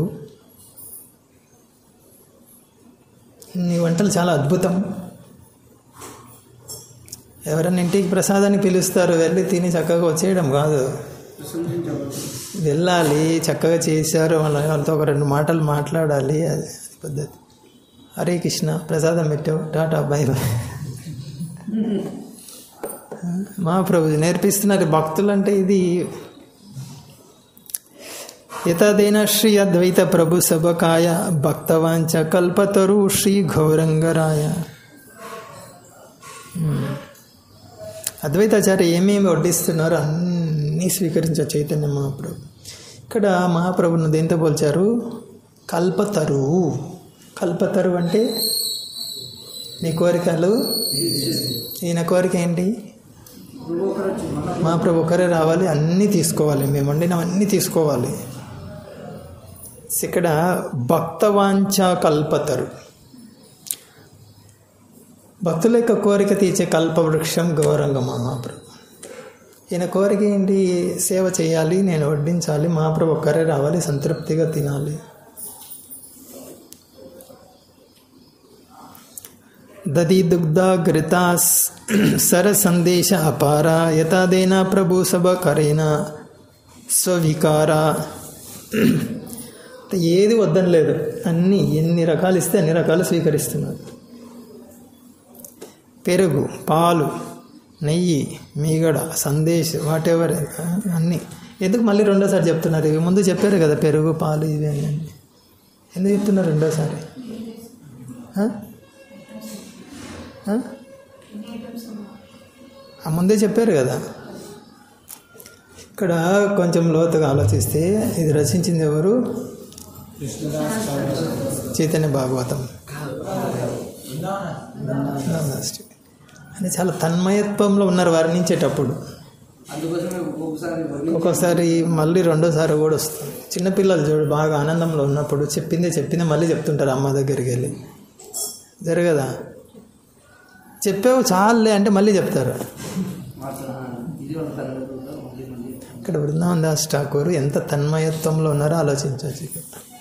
నీ వంటలు చాలా అద్భుతం ఎవరైనా ఇంటికి ప్రసాదాన్ని పిలుస్తారు వెళ్ళి తిని చక్కగా వచ్చేయడం కాదు వెళ్ళాలి చక్కగా చేశారు వాళ్ళ వాళ్ళతో ఒక రెండు మాటలు మాట్లాడాలి అది పద్ధతి హరే కృష్ణ ప్రసాదం పెట్టావు టాటా బై బై మహాప్రభు నేర్పిస్తున్నారు భక్తులు అంటే ఇది యతదేన శ్రీ అద్వైత ప్రభు సభకాయ భక్తవాంచ కల్పతరు శ్రీ గౌరంగరాయ ఉమ్. అద్వైతాచార్య ఏమేమి వడ్డిస్తున్నారో అన్నీ స్వీకరించే చైతన్య మహాప్రభు ఇక్కడ మహాప్రభును దేంతో పోల్చారు కల్పతరువు కల్పతరువు అంటే నీ కోరికలు ఈయన కోరిక ఏంటి మహాప్రభు ఒకరే రావాలి అన్నీ తీసుకోవాలి మేము వండినవన్నీ తీసుకోవాలి ఇక్కడ భక్తవాంఛ కల్పతరు భక్తుల యొక్క కోరిక తీర్చే కల్పవృక్షం గౌరంగ మహాప్రభు ఈయన కోరిక ఏంటి సేవ చేయాలి నేను వడ్డించాలి మహాప్రభు ఒక్కరే రావాలి సంతృప్తిగా తినాలి దది దుగ్ధ సర సందేశ అపార యథాదేనా ప్రభు సభ కరేన స్వవికార ఏది వద్దని లేదు అన్నీ ఎన్ని రకాలు ఇస్తే అన్ని రకాలు స్వీకరిస్తున్నారు పెరుగు పాలు నెయ్యి మీగడ సందేశ్ వాట్ ఎవర్ అన్నీ ఎందుకు మళ్ళీ రెండోసారి చెప్తున్నారు ఇవి ముందు చెప్పారు కదా పెరుగు పాలు ఇవి అని ఎందుకు చెప్తున్నారు రెండోసారి ఆ? ఆ? ఆ ముందే చెప్పారు కదా ఇక్కడ కొంచెం లోతుగా ఆలోచిస్తే ఇది రచించింది ఎవరు చైతన్య భాగవతం అని చాలా తన్మయత్వంలో ఉన్నారు వర్ణించేటప్పుడు అందుకోసమే ఒక్కొక్కసారి వర్ణించి ఒక్కోసారి మళ్ళీ రెండోసారి కూడా వస్తుంది చిన్నపిల్లలు చూడు బాగా ఆనందంలో ఉన్నప్పుడు చెప్పిందే చెప్పిందే మళ్ళీ చెప్తుంటారు అమ్మ దగ్గరికి వెళ్ళి జరగదా చెప్పావు చాలులే అంటే మళ్ళీ చెప్తారు మాట్లాడాలి ఇది ఉంటారు మళ్ళీ మళ్ళీ ఇక్కడ బృందావన్ దాస్ ఠాకూర్ ఎంత తన్మయత్వంలో ఉన్నారో ఆలోచించవచ్చు ఇక్కడ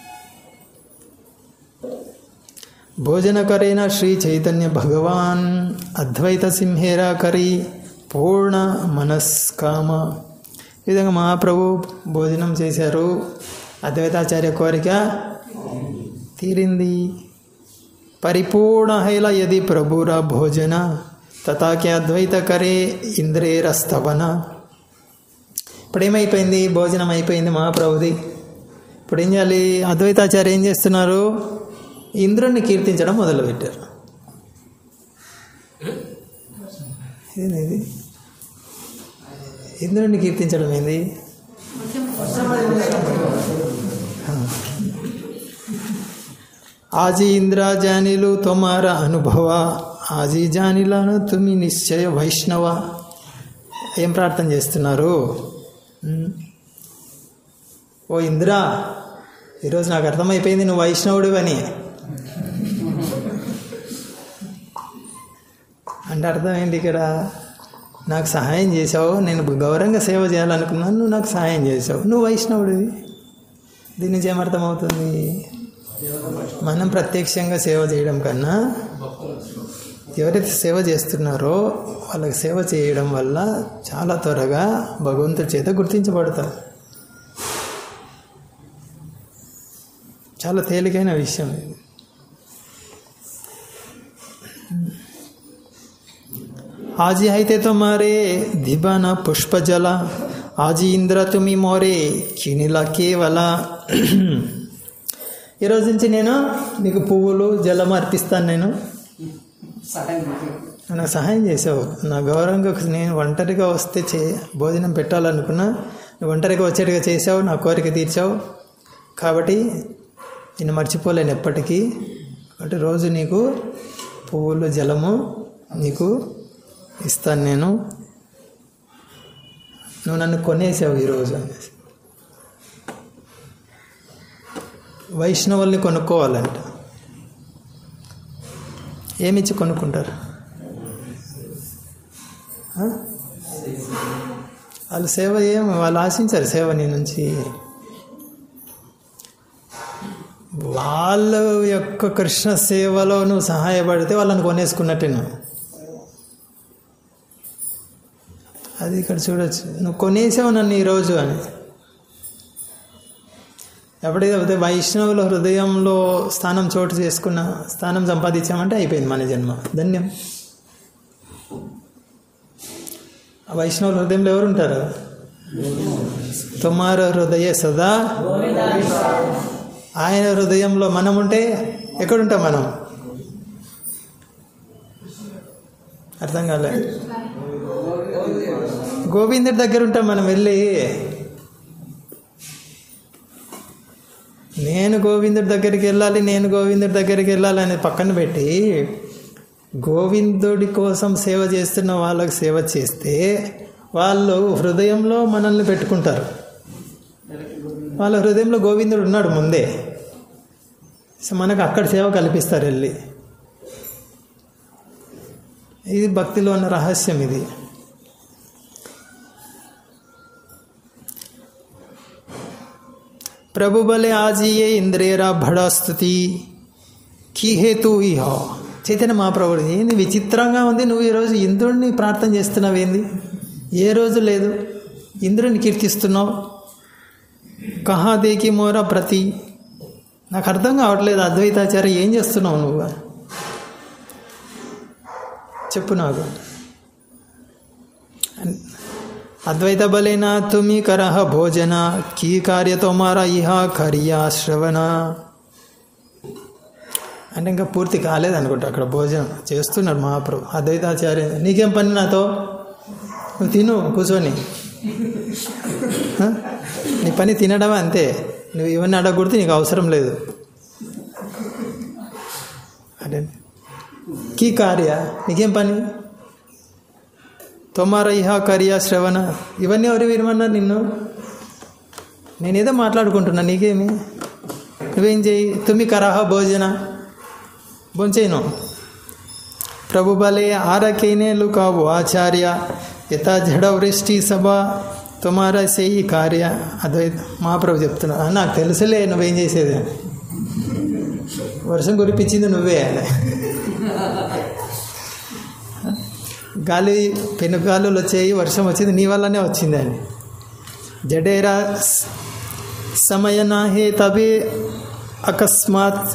భోజనకరైన శ్రీ చైతన్య భగవాన్ అద్వైత సింహేరా కరి పూర్ణ మనస్కామ ఈ విధంగా మహాప్రభు భోజనం చేశారు అద్వైతాచార్య కోరిక తీరింది పరిపూర్ణ హైల యది ప్రభుర భోజన తథాకి అద్వైత కరే ఇంద్రేరస్తవన ఇప్పుడు ఏమైపోయింది భోజనం అయిపోయింది మహాప్రభుది ఇప్పుడు ఏం చేయాలి అద్వైతాచార్య ఏం చేస్తున్నారు ఇంద్రుణ్ణి కీర్తించడం మొదలుపెట్టారు ఏంది ఇది ఇంద్రుణ్ణి కీర్తించడం ఏంది ఆజీ ఇంద్ర జానిలు తొమార అనుభవ ఆజీ జానిలను తుమి నిశ్చయ వైష్ణవ ఏం ప్రార్థన చేస్తున్నారు ఉమ్. ఓ ఇంద్ర ఈరోజు నాకు అర్థమైపోయింది నువ్వు వైష్ణవుడివని అంటే అర్థం ఏంటి ఇక్కడ నాకు సహాయం చేసావు నేను గౌరవంగా సేవ చేయాలనుకున్నాను నువ్వు నాకు సహాయం చేసావు నువ్వు వైష్ణవుడివి దీని నుంచి ఏమర్థమవుతుంది మనం ప్రత్యక్షంగా సేవ చేయడం కన్నా ఎవరైతే సేవ చేస్తున్నారో వాళ్ళకి సేవ చేయడం వల్ల చాలా త్వరగా భగవంతుడి చేత గుర్తించబడతారు చాలా తేలికైన విషయం ఇది ఆజీ అయితే తొమారే దిబాన పుష్పజల ఆజీ ఇంద్ర తుమి మోరే కినిల కేవల ఈరోజు నుంచి నేను నీకు పువ్వులు జలం అర్పిస్తాను నేను సహాయం చేసి నాకు సహాయం చేసావు నా గౌరవంగా నేను ఒంటరిగా వస్తే చే భోజనం పెట్టాలనుకున్నా నువ్వు ఒంటరిగా వచ్చేట్టుగా చేసావు నా కోరిక తీర్చావు కాబట్టి నేను మర్చిపోలేను ఎప్పటికీ కాబట్టి రోజు నీకు పువ్వులు జలము నీకు ఇస్తాను నేను నువ్వు నన్ను కొనేసావు ఈరోజు అనేసి వైష్ణవుల్ని కొనుక్కోవాలంట ఏమిచ్చి కొనుక్కుంటారు ఆ? వాళ్ళు సేవ ఏం వాళ్ళు ఆశించారు సేవ నీ నుంచి వాళ్ళ యొక్క కృష్ణ సేవలో నువ్వు సహాయపడితే వాళ్ళని కొనేసుకున్నట్టే నువ్వు అది ఇక్కడ చూడొచ్చు నువ్వు కొనేసావు నన్ను ఈరోజు అని ఎప్పుడైతే వైష్ణవుల హృదయంలో స్థానం చోటు చేసుకున్న స్థానం సంపాదించామంటే అయిపోయింది మన జన్మ ధన్యం ఆ వైష్ణవుల హృదయంలో ఎవరు ఉంటారు తుమార హృదయ సదా ఆయన హృదయంలో మనం ఉంటే ఎక్కడుంటాం మనం అర్థం కాలే గోవిందుడి దగ్గర ఉంటాం మనం వెళ్ళి నేను గోవిందుడి దగ్గరికి వెళ్ళాలి నేను గోవిందుడి దగ్గరికి వెళ్ళాలి అనేది పక్కన పెట్టి గోవిందుడి కోసం సేవ చేస్తున్న వాళ్ళకి సేవ చేస్తే వాళ్ళు హృదయంలో మనల్ని పెట్టుకుంటారు వాళ్ళ హృదయంలో గోవిందుడు ఉన్నాడు ముందే సో మనకు అక్కడ సేవ కల్పిస్తారు వెళ్ళి ఇది భక్తిలో ఉన్న రహస్యం ఇది ప్రభు బలే ఆజియే ఇంద్రేరా భడా స్థుతి కీ హేతు ఇహ చైతన్య మహాప్రభుడు ఏంది విచిత్రంగా ఉంది నువ్వు ఈరోజు ఇంద్రుడిని ప్రార్థన చేస్తున్నావు ఏంది ఏ రోజు లేదు ఇంద్రుని కీర్తిస్తున్నావు కహా దేకి మోరా ప్రతి నాకు అర్థం కావట్లేదు అద్వైతాచార్య ఏం చేస్తున్నావు నువ్వు చెప్పు నాకు అద్వైత బలేనా తుమి కరహ భోజన కీ కార్య తోమారా ఇహ కరియా శ్రవణ అంటే ఇంకా పూర్తి కాలేదు అనుకుంటా అక్కడ భోజనం చేస్తున్నాడు మహాప్రభు అద్వైతాచార్య నీకేం పని నాతో నువ్వు తిను కూర్చొని ఆ? నీ పని తినడమే అంతే నువ్వు ఇవన్నీ అడగకూడదు నీకు అవసరం లేదు అదే కీ కార్య నీకేం పని తొమార ఇహ కార్య శ్రవణ ఇవన్నీ ఎవరు వినమన్నారు నిన్ను నేనేదో మాట్లాడుకుంటున్నా నీకేమి నువ్వేం చేయి తుమ్మి కరాహ భోజన భోంచేయను ప్రభు బలే ఆరకేనేలు కావు ఆచార్య యథా జడ వృష్టి సభ తుమారా సేయి కార్య అద్వైత మహాప్రభు చెప్తున్నా "ఆ, నాకు తెలుసులే నువ్వేం చేసేది అని. వర్షం కురిపించింది నువ్వే అని గాలి పెనుగాలులు వచ్చాయి వర్షం వచ్చింది నీ వల్లనే వచ్చింది అని జడేరా స్- సమయనా హే తబే అకస్మాత్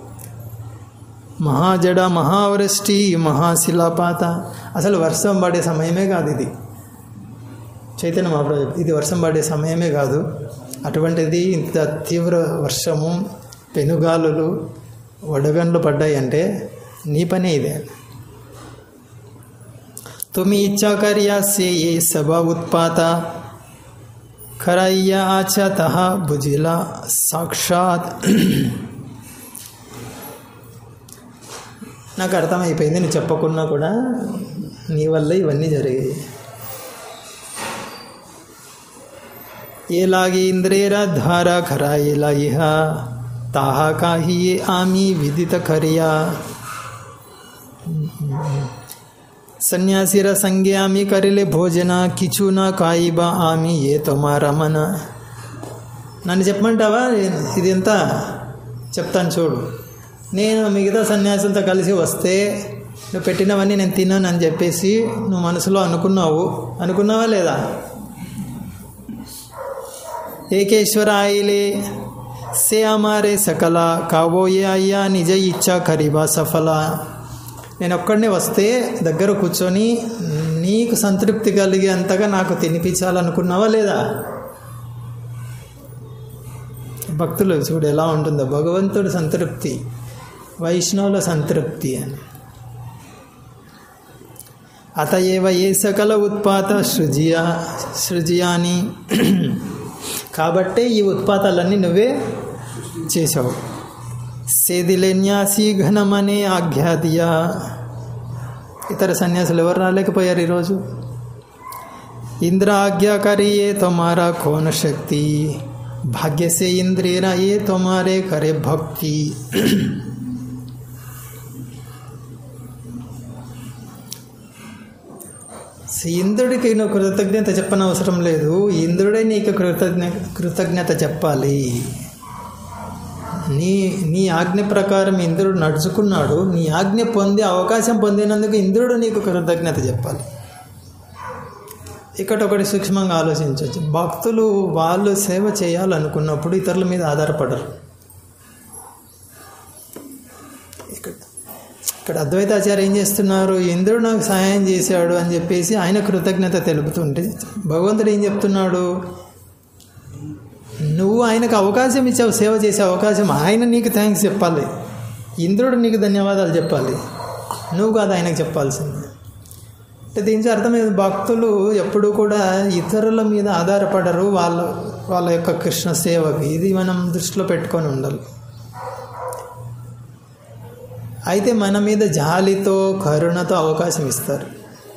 మహాజడ మహావృష్టి మహాశిలాపాత అసలు వర్షం పడే సమయమే కాదు ఇది చైతన్య మహాప్రభు చెప్పారు, ఇది వర్షం పడే సమయమే కాదు అటువంటిది ఇంత తీవ్ర వర్షము పెనుగాలులు వడగండ్లు పడ్డాయి అంటే నీ పనే ఇదే తుమి ఇచ్చా కార్యా సే ఏ సభ ఉత్పాత ఖరయ్య ఆచత భుజిల సాక్షాత్ నాకు అర్థమైపోయింది నువ్వు చెప్పకున్నా కూడా నీ వల్ల ఇవన్నీ జరిగాయి ఏలాగి ఇంద్రేర ధార ఖరా ఇలా ఇహ తాహా కాహి ఏ ఆమి విదిత ఖరియా సన్యాసిర సంజ్ఞామి కరిలే భోజన కిచున కాయిబ ఆమి ఏ తొమారా మన నన్ను చెప్పమంటావా ఇది ఎంత చెప్తాను చూడు నేను మిగతా సన్యాసులతో కలిసి వస్తే నువ్వు పెట్టినవన్నీ నేను తిన్నాను అని చెప్పేసి నువ్వు మనసులో అనుకున్నావు అనుకున్నావా లేదా ఏకేశ్వర ఆయిలే సే అమారే సకల కాబోయే అయ్యా నిజ ఇచ్చా ఖరీబా సఫల నేను ఒక్కడనే వస్తే దగ్గర కూర్చొని నీకు సంతృప్తి కలిగేంతగా నాకు తినిపించాలనుకున్నావా లేదా భక్తులు చూడు ఎలా ఉంటుందో భగవంతుడి సంతృప్తి వైష్ణవుల సంతృప్తి అని అతయేవ ఏ సకల ఉత్పాత సృజియా సృజియాని కాబట్టే ఈ ఉత్పాతాలన్నీ నువ్వే చేసావు సేదిలేన్యాసి ఘనమనే ఆజ్ఞాదియా ఇతర సన్యాసులు ఎవరు రాలేకపోయారు ఈరోజు ఇంద్ర ఆజ్ఞాకారి ఏ తొమారా కోన శక్తి భాగ్య సే ఇంద్రేరా ఏ తొమారే కరే భక్తి ఇంద్రుడికి నువ్వు కృతజ్ఞత చెప్పనవసరం లేదు ఇంద్రుడే నీకు కృతజ్ఞ కృతజ్ఞత చెప్పాలి నీ నీ ఆజ్ఞ ప్రకారం ఇంద్రుడు నడుచుకున్నాడు నీ ఆజ్ఞ పొందే అవకాశం పొందినందుకు ఇంద్రుడు నీకు కృతజ్ఞత చెప్పాలి ఇక్కడ ఒకటి సూక్ష్మంగా ఆలోచించవచ్చు భక్తులు వాళ్ళు సేవ చేయాలనుకున్నప్పుడు ఇతరుల మీద ఆధారపడరు ఇక్కడ ఇక్కడ అద్వైతాచార్య ఏం చేస్తున్నారు ఇంద్రుడు నాకు సహాయం చేశాడు అని చెప్పేసి ఆయన కృతజ్ఞత తెలుపుతుంటే భగవంతుడు ఏం చెప్తున్నాడు నువ్వు ఆయనకు అవకాశం ఇచ్చావు సేవ చేసే అవకాశం ఆయన నీకు థ్యాంక్స్ చెప్పాలి ఇంద్రుడు నీకు ధన్యవాదాలు చెప్పాలి నువ్వు కాదు ఆయనకు చెప్పాల్సింది అంటే దీనికి అర్థమైంది భక్తులు ఎప్పుడూ కూడా ఇతరుల మీద ఆధారపడరు వాళ్ళ వాళ్ళ యొక్క కృష్ణ సేవకి ఇది మనం దృష్టిలో పెట్టుకొని ఉండాలి అయితే మన మీద జాలితో కరుణతో అవకాశం ఇస్తారు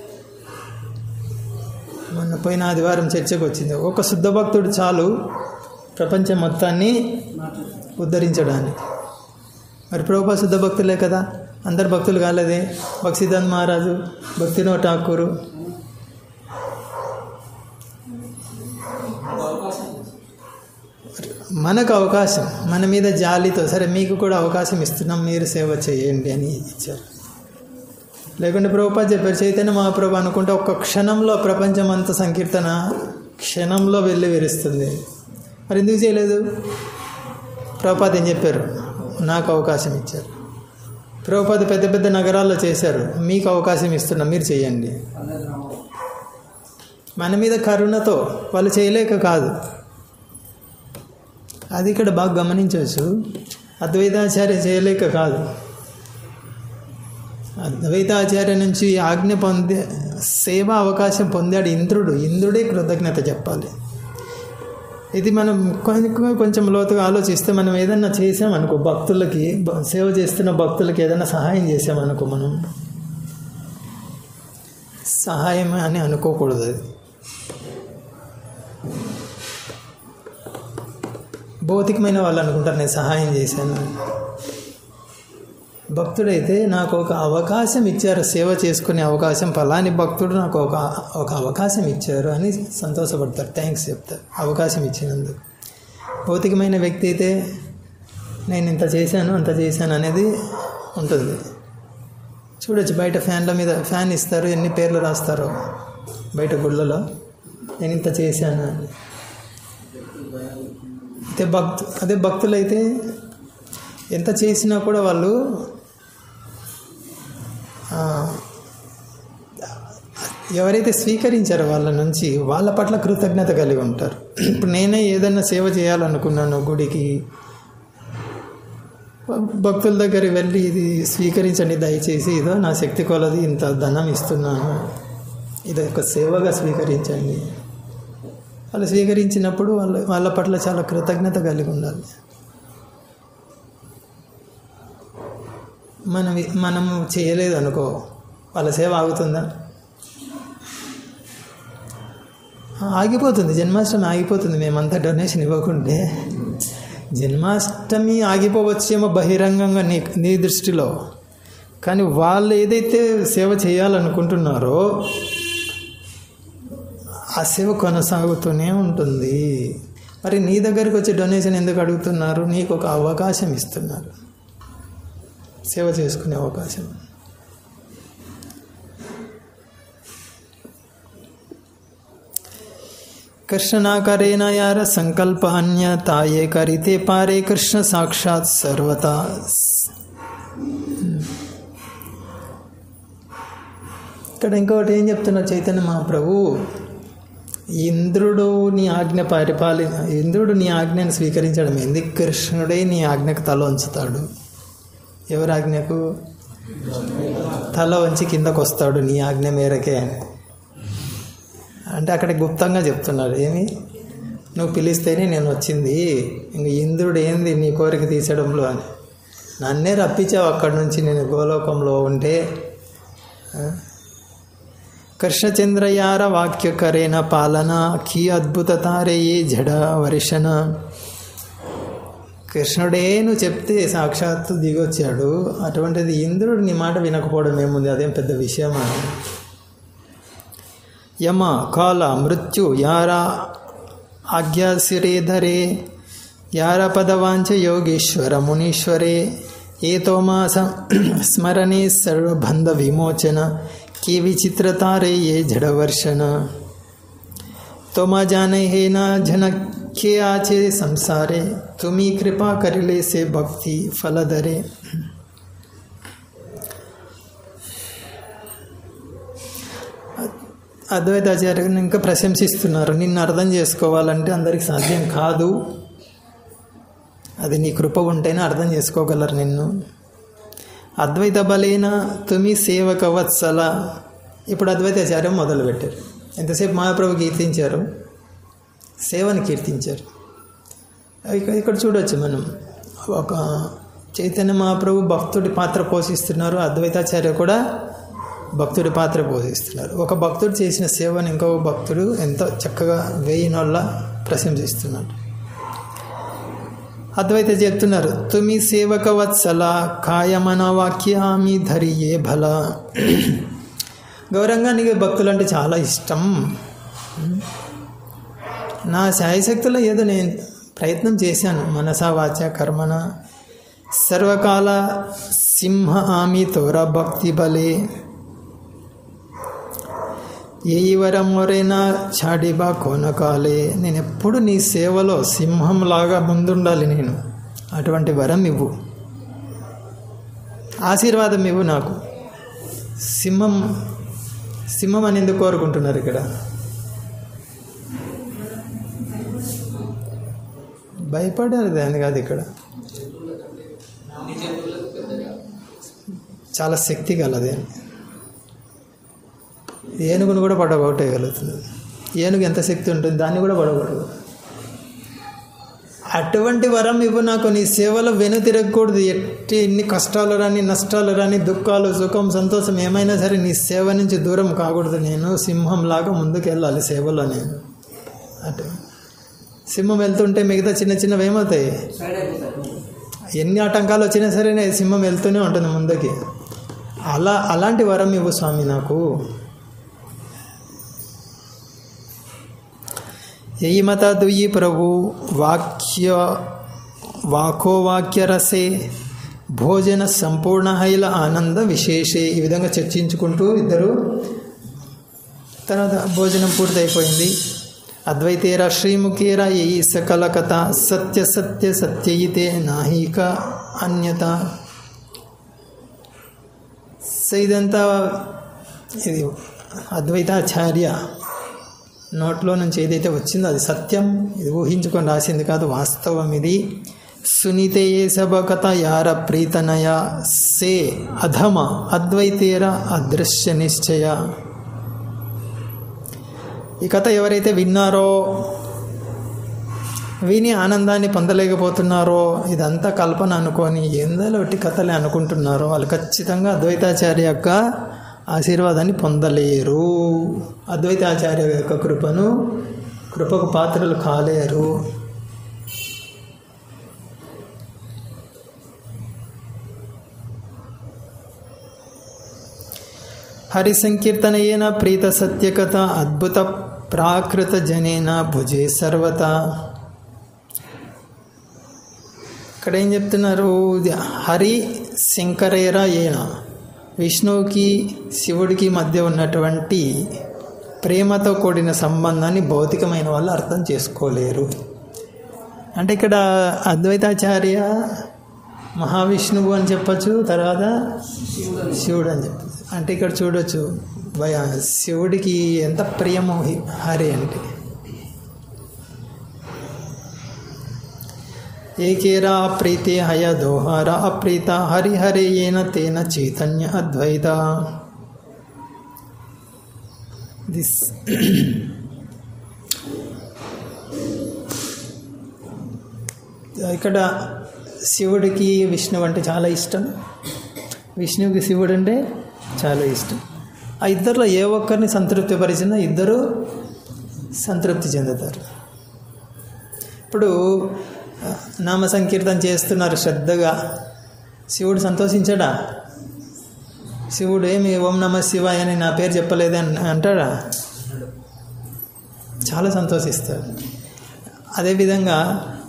మొన్న పోయిన ఆదివారం చర్చకు వచ్చింది ఒక శుద్ధ భక్తుడు చాలు ప్రపంచం మొత్తాన్ని ఉద్ధరించడానికి మరి ప్రభుపా శుద్ధ భక్తులే కదా అందరు భక్తులు కాలేదే భక్సిద్ధాంత్ మహారాజు భక్తినో ఠాకూరు మనకు అవకాశం మన మీద జాలితో సరే మీకు కూడా అవకాశం ఇస్తున్నాం మీరు సేవ చేయండి అని ఇచ్చారు లేకుంటే ప్రభుపాద చెప్పారు చైతన్య మహాప్రభు అనుకుంటే ఒక్క క్షణంలో ప్రపంచం అంతా సంకీర్తన క్షణంలో వెళ్ళి విరుస్తుంది మరి ఎందుకు చేయలేదు ప్రభుపాద ఏం చెప్పారు నాకు అవకాశం ఇచ్చారు ప్రభుపాద పెద్ద పెద్ద నగరాల్లో చేశారు మీకు అవకాశం ఇస్తున్నా మీరు చేయండి మన మీద కరుణతో వాళ్ళు చేయలేక కాదు అది ఇక్కడ బాగా గమనించవచ్చు అద్వైతాచార్య చేయలేక కాదు అద్వైతాచార్య నుంచి ఆజ్ఞ పొందే సేవ అవకాశం పొందాడు ఇంద్రుడు ఇంద్రుడే కృతజ్ఞత చెప్పాలి ఇది మనం కొంచెం కొంచెం లోతుగా ఆలోచిస్తే మనం ఏదన్నా చేసామనుకో భక్తులకి బ- సేవ చేస్తున్న భక్తులకి ఏదైనా సహాయం చేసామనుకో మనం సహాయం అని అనుకోకూడదు అది భౌతికమైన వాళ్ళు అనుకుంటారు నేను సహాయం చేశాను అని. భక్తుడైతే నాకు ఒక అవకాశం ఇచ్చారు సేవ చేసుకునే అవకాశం ఫలాని భక్తుడు నాకు ఒక ఒక అవకాశం ఇచ్చారు అని సంతోషపడతారు థ్యాంక్స్ చెప్తారు అవకాశం ఇచ్చినందుకు భౌతికమైన వ్యక్తి అయితే నేను ఇంత చేశాను అంత చేశాను అనేది ఉంటుంది చూడొచ్చు బయట ఫ్యాన్ల మీద ఫ్యాన్ ఇస్తారు ఎన్ని పేర్లు రాస్తారో బయట గుళ్ళలో నేను ఇంత చేశాను అని అదే భక్తు అదే భక్తులైతే ఎంత చేసినా కూడా వాళ్ళు ఆ, ఎవరైతే స్వీకరించారో వాళ్ళ నుంచి వాళ్ళ పట్ల కృతజ్ఞత కలిగి ఉంటారు ఇప్పుడు నేనే ఏదైనా సేవ చేయాలనుకున్నాను గుడికి భక్తుల దగ్గరికి వెళ్ళి ఇది స్వీకరించండి దయచేసి ఇదో నా శక్తి కొలది ఇంత ధనం ఇస్తున్నాను ఇది ఒక సేవగా స్వీకరించండి వాళ్ళు స్వీకరించినప్పుడు వాళ్ళ వాళ్ళ పట్ల చాలా కృతజ్ఞత కలిగి ఉండాలి మనం మనము చేయలేదు అనుకో వాళ్ళ సేవ ఆగుతుందా ఆగిపోతుంది జన్మాష్టమి ఆగిపోతుంది మేమంతా డొనేషన్ ఇవ్వకుంటే జన్మాష్టమి ఆగిపోవచ్చేమో బహిరంగంగా నీ నీ దృష్టిలో కానీ వాళ్ళు ఏదైతే సేవ చేయాలనుకుంటున్నారో ఆ సేవ కొనసాగుతూనే ఉంటుంది మరి నీ దగ్గరికి వచ్చి డొనేషన్ ఎందుకు అడుగుతున్నారు నీకు ఒక అవకాశం ఇస్తున్నారు సేవ చేసుకునే అవకాశం कृष्ण ना करे ना यार संकल्प अन्य ताये करिते पारे कृष्ण साक्षात सर्वता ఇక్కడ ఇంకొకటి ఏం చెప్తున్నారు చైతన్య మహాప్రభు ఇంద్రుడు నీ ఆజ్ఞ పరిపాలి ఇంద్రుడు నీ ఆజ్ఞను స్వీకరించడం ఏంది కృష్ణుడే నీ ఆజ్ఞకు తల ఉంచుతాడు ఎవరి ఆజ్ఞకు తల వంచి కిందకు వస్తాడు నీ ఆజ్ఞ మేరకే అని అంటే అక్కడ గుప్తంగా చెప్తున్నాడు ఏమి నువ్వు పిలిస్తేనే నేను వచ్చింది ఇంక ఇంద్రుడు ఏంది నీ కోరిక తీసడంలో అని నన్నే రప్పించావు అక్కడి నుంచి నేను గోలోకంలో ఉంటే ఆ? కృష్ణచంద్రయార వాక్య కరేన పాలన కీ అద్భుత తారే ఏ జడ వర్షణ కృష్ణుడే నువ్వు చెప్తే సాక్షాత్తు దిగొచ్చాడు అటువంటిది ఇంద్రుడు నీ మాట వినకపోవడం ఏముంది అదేం పెద్ద విషయమా యమ కాల మృత్యు యార ఆజ్ఞాసిరేధరే యార పదవాంచ యోగేశ్వర మునీశ్వరే ఏతోమా స్మరణే సర్వబంధ విమోచన కే విచిత్రతారే ఏ జడవర్షణ તોમા જાને હે ના જનકે આ છે સંસારે તુમી કૃપા કરી લે સે ભક્તિ ફલ ધરે అద్వైతాచార్యుని ఇంకా ప్రశంసిస్తున్నారు నిన్ను అర్థం చేసుకోవాలంటే అందరికి సాధ్యం కాదు అది నీ కృప ఉంటేనే అర్థం చేసుకోగలరు నిన్ను అద్వైత బలేన తుమి సేవక వత్సల ఇప్పుడు అద్వైతాచార్యం మొదలుపెట్టారు ఎంతసేపు మహాప్రభు కీర్తించారు సేవని కీర్తించారు ఇక- ఇక్కడ చూడొచ్చు మనం ఒక చైతన్య మహాప్రభు భక్తుడి పాత్ర పోషిస్తున్నారు అద్వైతాచార్య కూడా భక్తుడి పాత్ర పోషిస్తున్నారు ఒక భక్తుడు చేసిన సేవని ఇంకొక భక్తుడు ఎంతో చక్కగా వేయినోళ్ళ ప్రశంసిస్తున్నాడు అద్వైత చెప్తున్నారు తుమి సేవక వత్సల కాయమన వాక్యామి ధరియే బల గౌరంగా నీకు భక్తులు అంటే చాలా ఇష్టం నా శాయశక్తిలో ఏదో నేను ప్రయత్నం చేశాను మనసా వాచ కర్మన సర్వకాల సింహ ఆమి తోర భక్తి బలే ఏ వరం వరైనా చాడిబా కోనకాలే నేను ఎప్పుడు నీ సేవలో సింహంలాగా ముందుండాలి నేను అటువంటి వరం ఇవ్వు ఆశీర్వాదం ఇవ్వు నాకు సింహం సింహం అని ఎందుకు కోరుకుంటున్నారు ఇక్కడ భయపడారు దాని కాదు ఇక్కడ చాలా శక్తి గలది అని ఏనుగును కూడా పడగొట్టేయగలుగుతుంది ఏనుగు ఎంత శక్తి ఉంటుంది దాన్ని కూడా పడగొట్టదు అటువంటి వరం ఇవ్వు నాకు నీ సేవలో వెను తిరగకూడదు ఎట్టి ఎన్ని కష్టాలు రాని నష్టాలు రాని దుఃఖాలు సుఖం సంతోషం ఏమైనా సరే నీ సేవ నుంచి దూరం కాకూడదు నేను సింహంలాగా ముందుకు వెళ్ళాలి సేవలో నేను అటు సింహం వెళ్తుంటే మిగతా చిన్న చిన్నవి ఏమవుతాయి సైడ్ అయిపోతారు ఎన్ని ఆటంకాలు వచ్చినా సరే నేను సింహం వెళ్తూనే ఉంటుంది ముందుకి అలా అలాంటి వరం ఇవ్వు స్వామి నాకు यही मता दुयी प्रभु वाक्य వాకో వాక్య రసే భోజన సంపూర్ణ హైల ఆనంద విశేషే ఈ విధంగా చర్చించుకుంటూ ఇద్దరు తర్వాత భోజనం పూర్తయిపోయింది అద్వైతేర శ్రీముఖేర ఈ సకల కథ సత్య సత్య సత్యయితే నాహిక అన్యత సో ఇదంతా ఇది అద్వైతాచార్య నోట్లో నుంచి ఏదైతే వచ్చిందో అది సత్యం ఇది ఊహించుకొని రాసింది కాదు వాస్తవం ఇది సునీతే సభకథ యార ప్రీతనయ సే అధమ అద్వైతేర అదృశ్య నిశ్చయ ఈ కథ ఎవరైతే విన్నారో విని ఆనందాన్ని పొందలేకపోతున్నారో ఇదంతా కల్పన అనుకొని ఎందలో ఒకటి కథలే అనుకుంటున్నారో వాళ్ళు ఖచ్చితంగా అద్వైతాచార్య యొక్క ఆశీర్వాదాన్ని పొందలేరు అద్వైతాచార్య యొక్క కృపను కృపకు పాత్రలు కాలేరు హరి సంకీర్తనయేన ప్రీత సత్యకథ అద్భుత ప్రాకృత జనేన భుజే సర్వత ఇక్కడ ఏం చెప్తున్నారు ఇది హరి శంకరేర ఏన విష్ణువుకి శివుడికి మధ్య ఉన్నటువంటి ప్రేమతో కూడిన సంబంధాన్ని భౌతికమైన వాళ్ళు అర్థం చేసుకోలేరు అంటే ఇక్కడ అద్వైతాచార్య మహావిష్ణువు అని చెప్పచ్చు తర్వాత శివుడు అని చెప్పచ్చు అంటే ఇక్కడ చూడొచ్చు భయ శివుడికి ఎంత ప్రియమో హి- హరి అంటే ఏకేరా ప్రీతే హయ దోహార అప్రీత హరిహరే ఏన తేన చైతన్య అద్వైత దిస్ ఇక్కడ శివుడికి విష్ణువు అంటే చాలా ఇష్టం విష్ణువుకి శివుడు అంటే చాలా ఇష్టం ఆ ఇద్దరిలో ఏ ఒక్కరిని సంతృప్తిపరిచినా ఇద్దరు సంతృప్తి చెందుతారు ఇప్పుడు ఆ, నామ సంకీర్తన చేస్తున్నారు శ్రద్ధగా శివుడు సంతోషించాడా శివుడు ఏమి ఓం నమ శివాయ అని నా పేరు చెప్పలేదని అంటాడా చాలా సంతోషిస్తాడు అదేవిధంగా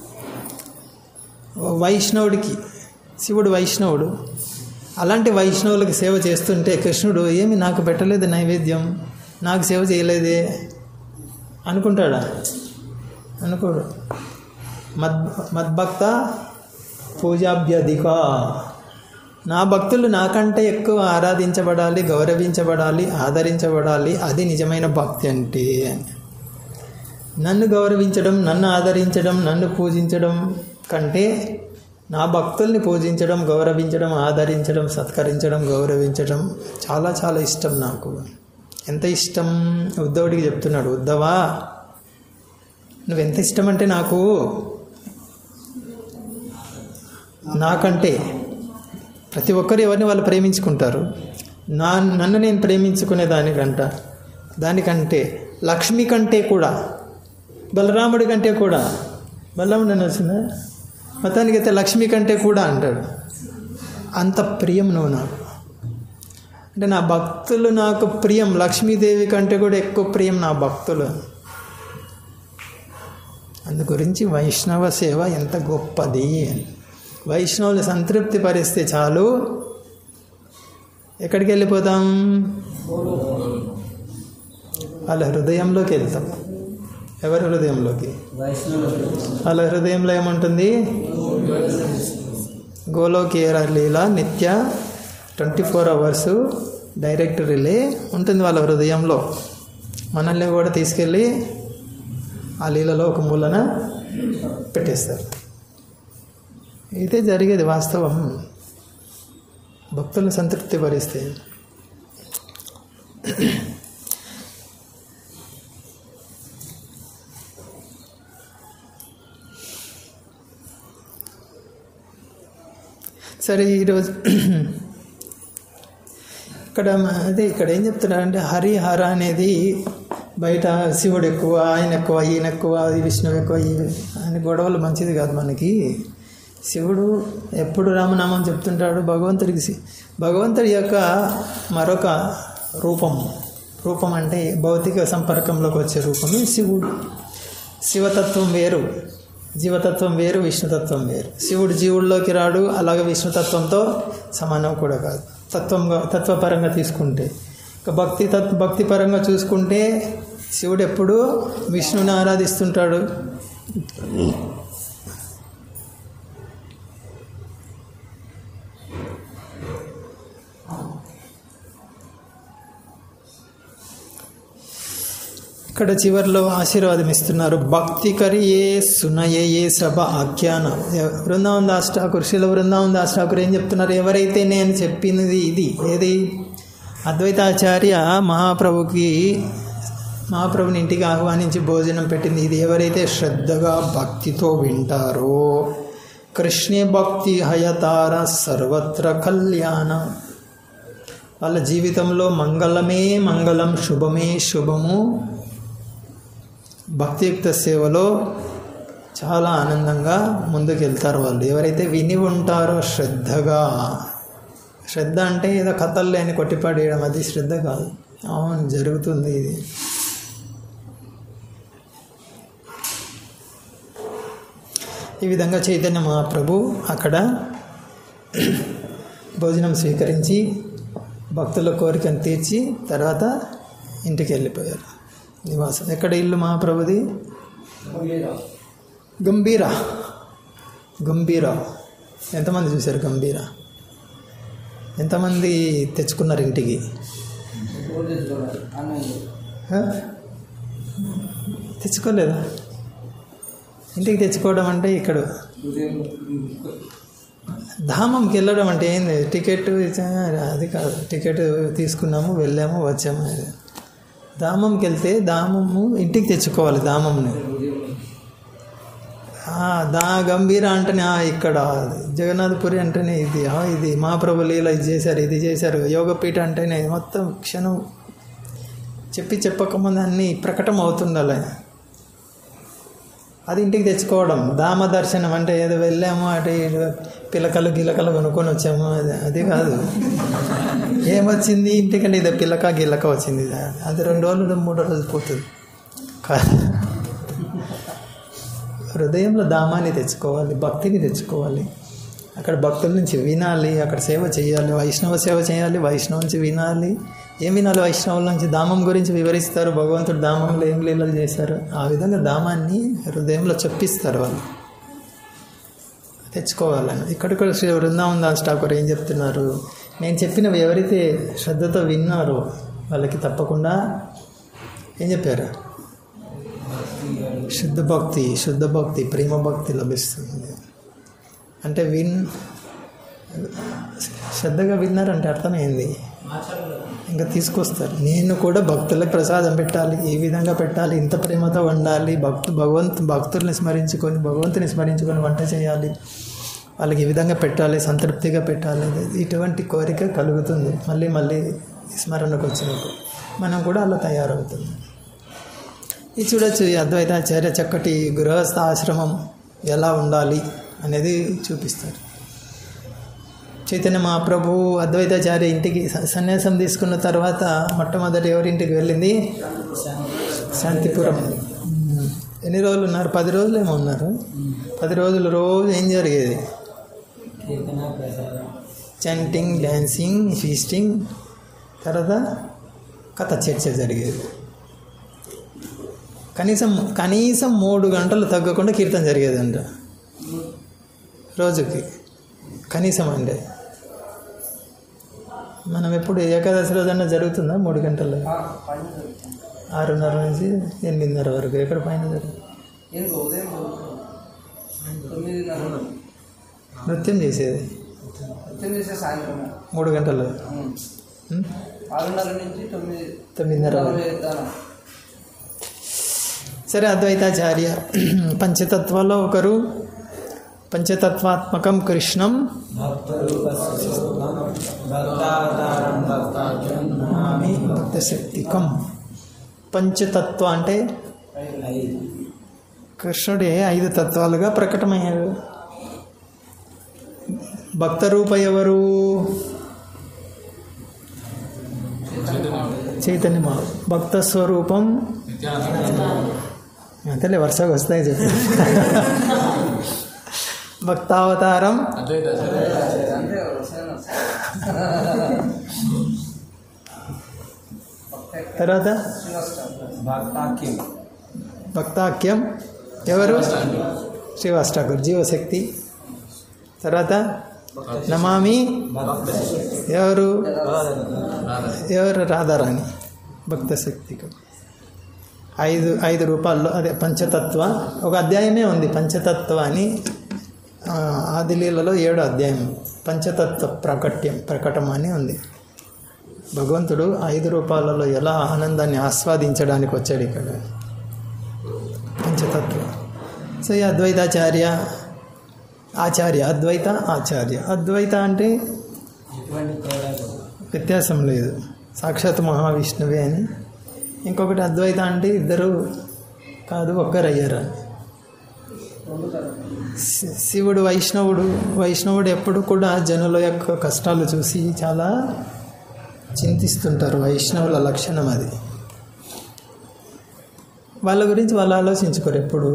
వైష్ణవుడికి శివుడు వైష్ణవుడు అలాంటి వైష్ణవులకి సేవ చేస్తుంటే కృష్ణుడు ఏమి నాకు పెట్టలేదు నైవేద్యం నాకు సేవ చేయలేదే అనుకుంటాడా అనుకోడు మద్ మద్భక్త పూజాభ్యధిక నా భక్తులు నాకంటే ఎక్కువ ఆరాధించబడాలి గౌరవించబడాలి ఆదరించబడాలి అది నిజమైన భక్తి అంటే అని నన్ను గౌరవించడం నన్ను ఆదరించడం నన్ను పూజించడం కంటే నా భక్తుల్ని పూజించడం గౌరవించడం ఆదరించడం సత్కరించడం గౌరవించడం చాలా చాలా ఇష్టం నాకు ఎంత ఇష్టం ఉద్ధవుడికి చెప్తున్నాడు ఉద్ధవా నువ్వెంత ఇష్టం అంటే నాకు నాకంటే ప్రతి ఒక్కరు ఎవరిని వాళ్ళు ప్రేమించుకుంటారు నా నన్ను నేను ప్రేమించుకునే దానికంట దానికంటే లక్ష్మి కంటే కూడా బలరాముడి కంటే కూడా బలరాముడు అని వచ్చిందా మొత్తానికి అయితే లక్ష్మి కంటే కూడా అంటాడు అంత ప్రియం నువ్వు నాకు అంటే నా భక్తులు నాకు ప్రియం లక్ష్మీదేవి కంటే కూడా ఎక్కువ ప్రియం నా భక్తులు అందు గురించి వైష్ణవ సేవ ఎంత గొప్పది అని వైష్ణవులు సంతృప్తి పరిస్తే చాలు ఎక్కడికి వెళ్ళిపోతాం వాళ్ళ హృదయంలోకి వెళ్తాం ఎవరి హృదయంలోకి వైష్ణవులు వాళ్ళ హృదయంలో ఏముంటుంది గోలోకేర లీల నిత్య twenty four hours direct relay ఉంటుంది వాళ్ళ హృదయంలో మనల్ని కూడా తీసుకెళ్ళి ఆ లీలలో ఒక మూలన పెట్టేస్తారు ఇదే జరిగేది వాస్తవం భక్తులను సంతృప్తి భరిస్తే సరే ఈరోజు ఇక్కడ మ- అదే ఇక్కడ ఏం చెప్తున్నారంటే హరిహర అనేది బయట శివుడు ఎక్కువ ఆయన ఎక్కువ ఈయన ఎక్కువ ఈ విష్ణువు ఎక్కువ ఈ ఆయన గొడవలు మంచిది కాదు మనకి శివుడు ఎప్పుడు రామనామం చెప్తుంటాడు భగవంతుడికి సి- భగవంతుడి యొక్క మరొక రూపం రూపం అంటే భౌతిక సంపర్కంలోకి వచ్చే రూపమే శివుడు శివతత్వం వేరు జీవతత్వం వేరు విష్ణుతత్వం వేరు శివుడు జీవుల్లోకి రాడు అలాగే విష్ణుతత్వంతో సమానం కూడా కాదు తత్వంగా తత్వపరంగా తీసుకుంటే ఇక భక్తి తత్ భక్తి పరంగా చూసుకుంటే శివుడు ఎప్పుడు విష్ణుని ఆరాధిస్తుంటాడు ఇక్కడ చివరిలో ఆశీర్వాదం ఇస్తున్నారు భక్తి కరియే సునయే సభ ఆఖ్యాన బృందావన్ దాస్ ఠాకూర్ శిల బృందావన్ దాస్ ఠాకూర్ ఏం చెప్తున్నారు ఎవరైతే నేను చెప్పినది ఇది ఏది అద్వైతాచార్య మహాప్రభుకి మహాప్రభుని ఇంటికి ఆహ్వానించి భోజనం పెట్టింది ఇది ఎవరైతే శ్రద్ధగా భక్తితో వింటారో కృష్ణే భక్తి హయతార సర్వత్ర కళ్యాణ వాళ్ళ జీవితంలో మంగళమే మంగళం శుభమే శుభము భక్తియుక్త సేవలో చాలా ఆనందంగా ముందుకు వెళ్తారు వాళ్ళు ఎవరైతే విని ఉంటారో శ్రద్ధగా శ్రద్ధ అంటే ఏదో కథలు లేని కొట్టిపాడేయడం అది శ్రద్ధ కాదు అవును జరుగుతుంది ఇది ఈ విధంగా చైతన్య మహాప్రభు అక్కడ భోజనం స్వీకరించి భక్తుల కోరికను తీర్చి తర్వాత ఇంటికి వెళ్ళిపోయారు నివాసం ఎక్కడ ఇల్లు మహాప్రభుది గంభీరా గంభీరా ఎంతమంది చూశారు గంభీరా ఎంతమంది తెచ్చుకున్నారు ఇంటికి హ? తెచ్చుకోలేదా ఇంటికి తెచ్చుకోవడం అంటే ఇక్కడ ధామంకి వెళ్ళడం అంటే ఏంది టికెట్ ఇచ్చా- అది కాదు టికెట్ తీసుకున్నాము వెళ్ళాము వచ్చాము అది. ధామంకి వెళ్తే ధామము ఇంటికి తెచ్చుకోవాలి ధామంని ఆ, దా గంభీర అంటేనే ఆ, ఇక్కడ జగన్నాథపురి అంటేనే ఇది ఆ, ఇది మహాప్రభు లీల ఇది చేశారు ఇది చేశారు యోగపీఠ అంటేనే మొత్తం క్షణం చెప్పి చెప్పకముందు అన్నీ ప్రకటన అవుతుండాలి అది ఇంటికి తెచ్చుకోవడం దామ దర్శనం అంటే ఏదో వెళ్ళాము అటు ఇటు పిలకలు గిలకలు కొనుక్కొని వచ్చాము అది అది కాదు ఏమొచ్చింది ఇంటికంటే ఇదో పిల్లక గిల్లక వచ్చింది అది రెండు రోజులు మూడు రోజులు పోతుంది కాదు హృదయంలో దామాన్ని తెచ్చుకోవాలి భక్తిని తెచ్చుకోవాలి అక్కడ భక్తుల నుంచి వినాలి అక్కడ సేవ చేయాలి వైష్ణవ సేవ చేయాలి వైష్ణవ నుంచి వినాలి ఏం వినాలి వైష్ణవుల నుంచి దామం గురించి వివరిస్తారు భగవంతుడు దామంలో ఏం లీలలు చేశారు ఆ విధంగా దామాన్ని హృదయంలో చెప్పిస్తారు వాళ్ళు తెచ్చుకోవాలని ఇక్కడ కూడా శ్రీ బృందావన్ దాస్ ఠాకూర్ ఏం చెప్తున్నారు నేను చెప్పినవి ఎవరైతే శ్రద్ధతో విన్నారో వాళ్ళకి తప్పకుండా ఏం చెప్పారు శుద్ధ భక్తి శుద్ధ భక్తి ప్రేమ భక్తి లభిస్తుంది అంటే విన్ శ్రద్ధగా విన్నారంటే అర్థం ఏంది ఇంకా తీసుకొస్తారు నేను కూడా భక్తులకు ప్రసాదం పెట్టాలి ఏ విధంగా పెట్టాలి ఇంత ప్రేమతో వండాలి భక్తు భగవంతు భక్తుల్ని స్మరించుకొని భగవంతుని స్మరించుకొని వంట చేయాలి వాళ్ళకి ఈ విధంగా పెట్టాలి సంతృప్తిగా పెట్టాలి ఇటువంటి కోరిక కలుగుతుంది మళ్ళీ మళ్ళీ స్మరణకు వచ్చినప్పుడు మనం కూడా అలా తయారవుతుంది ఇది చూడొచ్చు ఈ అద్వైతాచార్య చక్కటి గృహస్థ ఆశ్రమం ఎలా ఉండాలి అనేది చూపిస్తారు చైతన్య మహాప్రభు అద్వైతాచార్య ఇంటికి స- సన్యాసం తీసుకున్న తర్వాత మొట్టమొదటి ఎవరింటికి వెళ్ళింది శాంతిపురం ఉమ్. ఎన్ని రోజులు ఉన్నారు పది రోజులు ఏమో ఉన్నారు పది రోజులు రోజు ఏం జరిగేది కీర్తన ప్రసాదం చాంటింగ్ డ్యాన్సింగ్ ఫీస్టింగ్ తర్వాత కథ చర్చ జరిగేది కనీసం కనీసం మూడు గంటలు తగ్గకుండా కీర్తన జరిగేది అంట రోజుకి కనీసం అంటే మనం ఎప్పుడు ఏకాదశి రోజన్నా జరుగుతుందా మూడు గంటలు పైన దొరుకుతుంది ఆరున్నర నుంచి ఎనిమిదిన్నర వరకు ఎక్కడ పైన జరుగుతుంది ఎందుకు ఉదయం దొరుకుతుంది తొమ్మిదిన్నర నృత్యం చేసేది ఉదయం చేసే సాయంత్రం మూడు గంటలు ఉమ్. ఉం? ఆరున్నర నుంచి తొమ్మిది తొమ్మిదిన్నర వరకు చేద్దాం సరే అద్వైతాచార్య పంచతత్వాల్లో ఒకరు పంచతత్వాత్మకం కృష్ణం నమామి భక్తశక్తికం పంచతత్వ అంటే కృష్ణుడే ఐదు తత్వాలుగా ప్రకటమయ్యాడు భక్త రూప ఎవరు చైతన్య మహా భక్త స్వరూపం అంతేలే వరుసగా వస్తాయి చెప్పి భక్తావతారం అంటే వస్తాను తర్వాత భక్తాఖ్యం భక్తాఖ్యం ఎవరు శ్రీవాష్టాకుర్ జీవశక్తి తర్వాత నమామి ఎవరు ఎవరు రాధారాణి భక్త శక్తికి ఐదు ఐదు రూపాల్లో అదే పంచతత్వ ఒక అధ్యాయమే ఉంది పంచతత్వ అని ఆ, ఆదిలీలలో ఏడో అధ్యాయం పంచతత్వ ప్రకట్యం ప్రకటం అని ఉంది భగవంతుడు ఐదు రూపాలలో ఎలా ఆనందాన్ని ఆస్వాదించడానికి వచ్చాడు ఇక్కడ పంచతత్వ సో ఈ అద్వైతాచార్య ఆచార్య అద్వైత ఆచార్య అద్వైత అంటే ఎటువంటి తేడా వ్యత్యాసం లేదు సాక్షాత్ మహావిష్ణువే అని ఇంకొకటి అద్వైత అంటే ఇద్దరు కాదు ఒక్కరయ్యారు అని శి- శివుడు వైష్ణవుడు వైష్ణవుడు ఎప్పుడు కూడా జనుల యొక్క కష్టాలు చూసి చాలా చింతిస్తుంటారు వైష్ణవుల లక్షణం అది వాళ్ళ గురించి వాళ్ళు ఆలోచించుకోరు ఎప్పుడు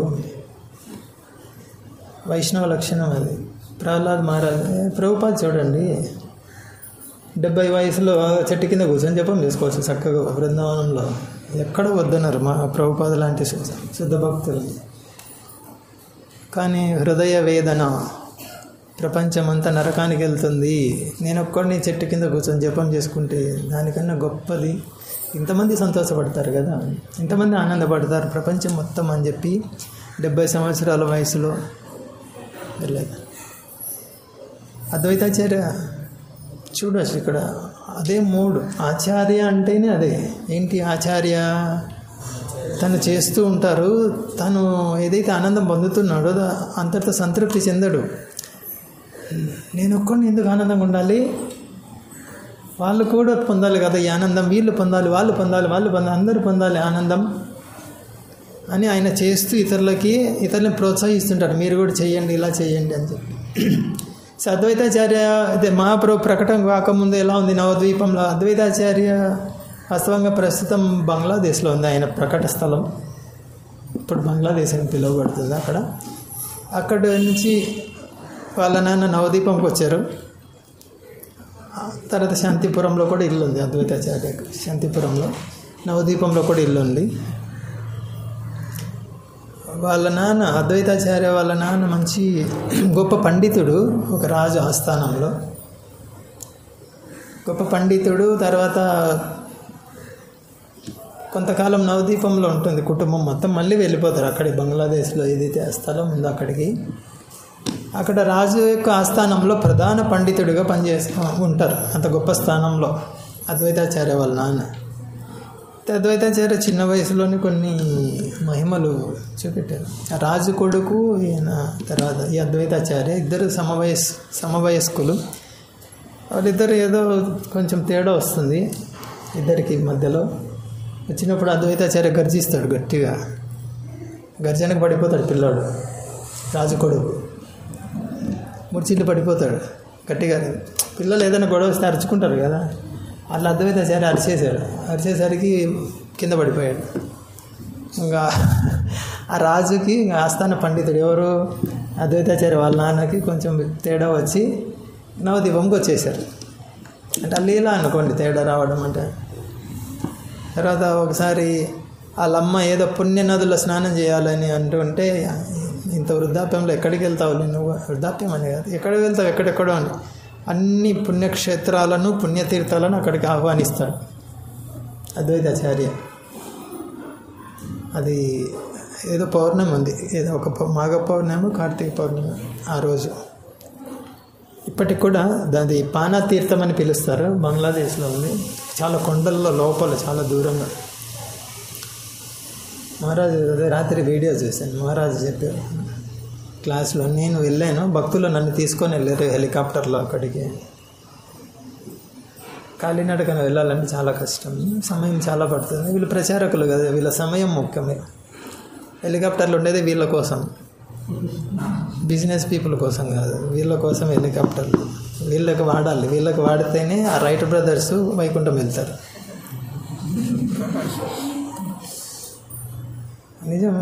వైష్ణవ లక్షణం అది ప్రహ్లాద్ మహారాజ్ ఏ, ప్రభుపాద్ చూడండి డెబ్బై వయసులో చెట్టు కింద కూర్చొని జపం చేసుకోవచ్చు చక్కగా బృందావనంలో ఎక్కడ వద్దన్నారు మా ప్రభుపాద లాంటి శుద్ధ- శుద్ధ భక్తులు కానీ హృదయ వేదన ప్రపంచమంతా నరకానికి వెళ్తుంది నేను ఒక్కడిని చెట్టు కింద కూర్చొని జపం చేసుకుంటే దానికన్నా గొప్పది ఇంతమంది సంతోషపడతారు కదా ఇంతమంది ఆనందపడతారు ప్రపంచం మొత్తం అని చెప్పి డెబ్బై సంవత్సరాల వయసులో వెళ్ళారు అద్వైతాచార్య చూడొచ్చు ఇక్కడ అదే మూడు ఆచార్య అంటేనే అదే ఏంటి ఆచార్య తను చేస్తూ ఉంటారు తను ఏదైతే ఆనందం పొందుతున్నాడో దా- అంతటితో సంతృప్తి చెందడు నేను ఒక్కడిని ఎందుకు ఆనందంగా ఉండాలి వాళ్ళు కూడా పొందాలి కదా ఈ ఆనందం వీళ్ళు పొందాలి వాళ్ళు పొందాలి వాళ్ళు పొందాలి అందరూ పొందాలి ఆనందం అని ఆయన చేస్తూ ఇతరులకి ఇతరులను ప్రోత్సహిస్తుంటారు మీరు కూడా చేయండి ఇలా చేయండి అని చెప్పి సో అద్వైతాచార్య అదే మహాప్రభు ప్రకటన కాకముందు ఎలా ఉంది నవద్వీపంలో అద్వైతాచార్య వాస్తవంగా ప్రస్తుతం బంగ్లాదేశ్లో ఉంది ఆయన ప్రకట స్థలం ఇప్పుడు బంగ్లాదేశ్ అని పిలువబడుతుంది అక్కడ అక్కడ నుంచి వాళ్ళ నాన్న నవద్వీపంకి వచ్చారు ఆ తర్వాత శాంతిపురంలో కూడా ఇల్లు ఉంది అద్వైతాచార్యకు శాంతిపురంలో నవద్వీపంలో కూడా ఇల్లు ఉంది వాళ్ళ నాన్న అద్వైతాచార్య వాళ్ళ నాన్న మంచి గొప్ప పండితుడు ఒక రాజు ఆస్థానంలో గొప్ప పండితుడు తర్వాత కొంతకాలం నవదీపంలో ఉంటుంది కుటుంబం మొత్తం మళ్ళీ వెళ్ళిపోతారు అక్కడికి బంగ్లాదేశ్లో ఏదైతే ఆ స్థలం ఉందో అక్కడికి అక్కడ రాజు యొక్క ఆస్థానంలో ప్రధాన పండితుడిగా పనిచేస్తూ ఉంటారు అంత గొప్ప స్థానంలో అద్వైతాచార్య వాళ్ళ నాన్న అద్వైతాచార్య చిన్న వయసులోనే కొన్ని మహిమలు చూపెట్టారు ఆ రాజు కొడుకు ఈయన తర్వాత ఈ అద్వైతాచార్య ఇద్దరు సమవయస్ సమవయస్కులు వాళ్ళిద్దరు ఏదో కొంచెం తేడా వస్తుంది ఇద్దరికి మధ్యలో వచ్చినప్పుడు అద్వైతాచార్య గర్జిస్తాడు గట్టిగా గర్జనకు పడిపోతాడు పిల్లాడు రాజు కొడుకు ముడిచిల్లు పడిపోతాడు గట్టిగా పిల్లలు ఏదైనా గొడవ వస్తే అరుచుకుంటారు కదా అట్లా అద్వైతాచార్య అరిచేశాడు అరిచేసరికి కింద పడిపోయాడు ఇంకా ఆ రాజుకి ఆస్థాన పండితుడు ఎవరు అద్వైతాచార్య వాళ్ళ నాన్నకి కొంచెం తేడా వచ్చి నవదీపంకి వచ్చేసారు అంటే లీలా అనుకోండి తేడా రావడం అంటే తర్వాత ఒకసారి వాళ్ళమ్మ ఏదో పుణ్య నదుల్లో స్నానం చేయాలని అంటుంటే ఇంత వృద్ధాప్యంలో ఎక్కడికి వెళ్తావు నువ్వు వృద్ధాప్యం అని కాదు ఎక్కడికి వెళ్తావు ఎక్కడెక్కడో అని అన్ని పుణ్యక్షేత్రాలను పుణ్యతీర్థాలను అక్కడికి ఆహ్వానిస్తాడు అద్వైతాచార్య అది ఏదో పౌర్ణమి ఉంది ఏదో ఒక పౌ- మాఘ పౌర్ణమి కార్తీక పౌర్ణమి ఆ రోజు ఇప్పటికి కూడా దాది పానా తీర్థం అని పిలుస్తారు బంగ్లాదేశ్లో ఉంది చాలా కొండల్లో లోపల చాలా దూరంగా మహారాజు అదే రాత్రి వీడియో చూశాను మహారాజు చెప్పారు క్లాస్లో నేను వెళ్ళాను భక్తులు నన్ను తీసుకొని వెళ్ళారు హెలికాప్టర్లో అక్కడికి కాలినడకన వెళ్ళాలంటే చాలా కష్టం సమయం చాలా పడుతుంది వీళ్ళు ప్రచారకులు కదా వీళ్ళ సమయం ముఖ్యమే హెలికాప్టర్లు ఉండేది వీళ్ళ కోసం బిజినెస్ పీపుల్ కోసం కాదు వీళ్ళ కోసం హెలికాప్టర్లు వీళ్ళకి వాడాలి వీళ్ళకి వాడితేనే ఆ రైట్ బ్రదర్స్ వైకుంఠం వెళ్తారు నిజం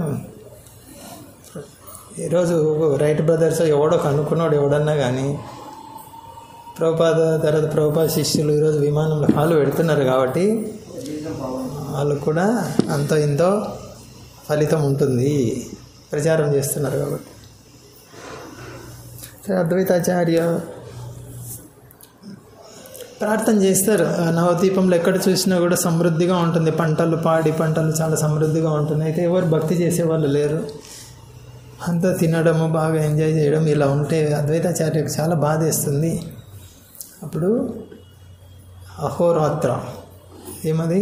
ఈరోజు రైట్ బ్రదర్స్ ఎవడో కనుక్కున్నాడు ఎవడన్నా కానీ ప్రభుపాద తర్వాత ప్రభుపాద శిష్యులు ఈరోజు విమానంలో కాలు పెడుతున్నారు కాబట్టి వాళ్ళు కూడా అంతో ఇంతో ఫలితం ఉంటుంది ప్రచారం చేస్తున్నారు కాబట్టి సరే, అద్వైతాచార్య ప్రార్థన చేస్తారు ఆ నవదీపంలో ఎక్కడ చూసినా కూడా సమృద్ధిగా ఉంటుంది పంటలు పాడి పంటలు చాలా సమృద్ధిగా ఉంటుంది అయితే ఎవరు భక్తి చేసేవాళ్ళు లేరు అంతా తినడము బాగా ఎంజాయ్ చేయడం ఇలా ఉంటే అద్వైతాచార్యకు చాలా బాధేస్తుంది అప్పుడు అహోరాత్ర ఏమది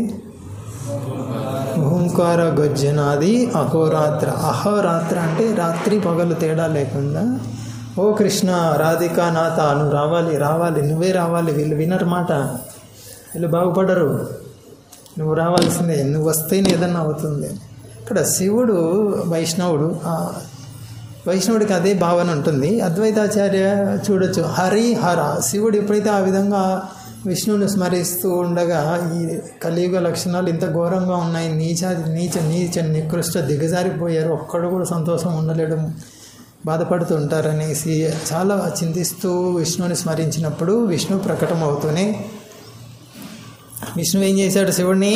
ఓంకార గర్జనాది అహోరాత్ర అహోరాత్ర అంటే రాత్రి పగలు తేడా లేకుండా ఓ కృష్ణ రాధికా నాథ నువ్వు రావాలి రావాలి నువ్వే రావాలి వీళ్ళు వినరు మాట వీళ్ళు బాగుపడరు నువ్వు రావాల్సిందే నువ్వు వస్తేనే ఏదన్నా అవుతుంది ఇక్కడ శివుడు వైష్ణవుడు ఆ వైష్ణవుడికి అదే భావన ఉంటుంది అద్వైతాచార్య చూడొచ్చు హరి హర శివుడు ఎప్పుడైతే ఆ విధంగా విష్ణువుని స్మరిస్తూ ఉండగా ఈ కలియుగ లక్షణాలు ఇంత ఘోరంగా ఉన్నాయి నీచ నీచ నీచ నికృష్ట దిగజారిపోయారు ఒక్కడు కూడా సంతోషం ఉండలేడు బాధపడుతూ ఉంటారనేసి చాలా చింతిస్తూ విష్ణువుని స్మరించినప్పుడు విష్ణు ప్రకటన అవుతూనే విష్ణువు ఏం చేశాడు శివుడిని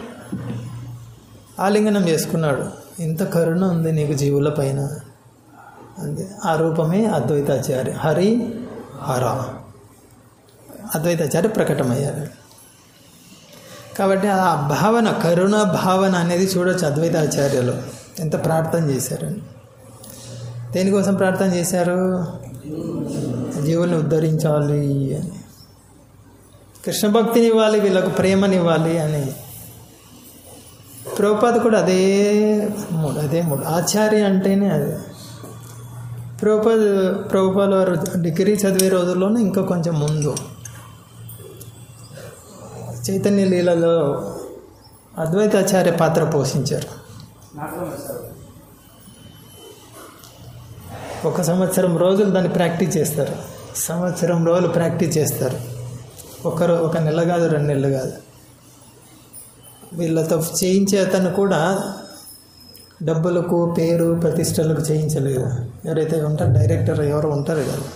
ఆలింగనం చేసుకున్నాడు ఇంత కరుణ ఉంది నీకు జీవుల పైన అంతే ఆ రూపమే అద్వైతాచార్య హరి హర అద్వైతాచార్య ప్రకటమయ్యారు కాబట్టి ఆ భావన కరుణ భావన అనేది చూడొచ్చు అద్వైతాచార్యలో ఎంత ప్రార్థన చేశారని దేనికోసం ప్రార్థన చేశారు జీవుల్ని ఉద్ధరించాలి అని కృష్ణ భక్తిని ఇవ్వాలి వీళ్ళకు ప్రేమనివ్వాలి అని ప్రభుపాద కూడా అదే మూడు అదే మూడు ఆచార్య అంటేనే అదే ప్రభుపాద ప్రభుపాద వారు డిగ్రీ చదివే రోజుల్లోనే ఇంకా కొంచెం ముందు చైతన్య లీలలో అద్వైతాచార్య పాత్ర పోషించారు ఒక సంవత్సరం రోజులు దాన్ని ప్రాక్టీస్ చేస్తారు సంవత్సరం రోజులు ప్రాక్టీస్ చేస్తారు ఒకరు ఒక నెల కాదు రెండు నెలలు కాదు వీళ్ళతో చేయించే అతను కూడా డబ్బులకు పేరు ప్రతిష్టలకు చేయించలేదు ఎవరైతే ఉంటారు డైరెక్టర్ ఎవరు ఉంటారు కదా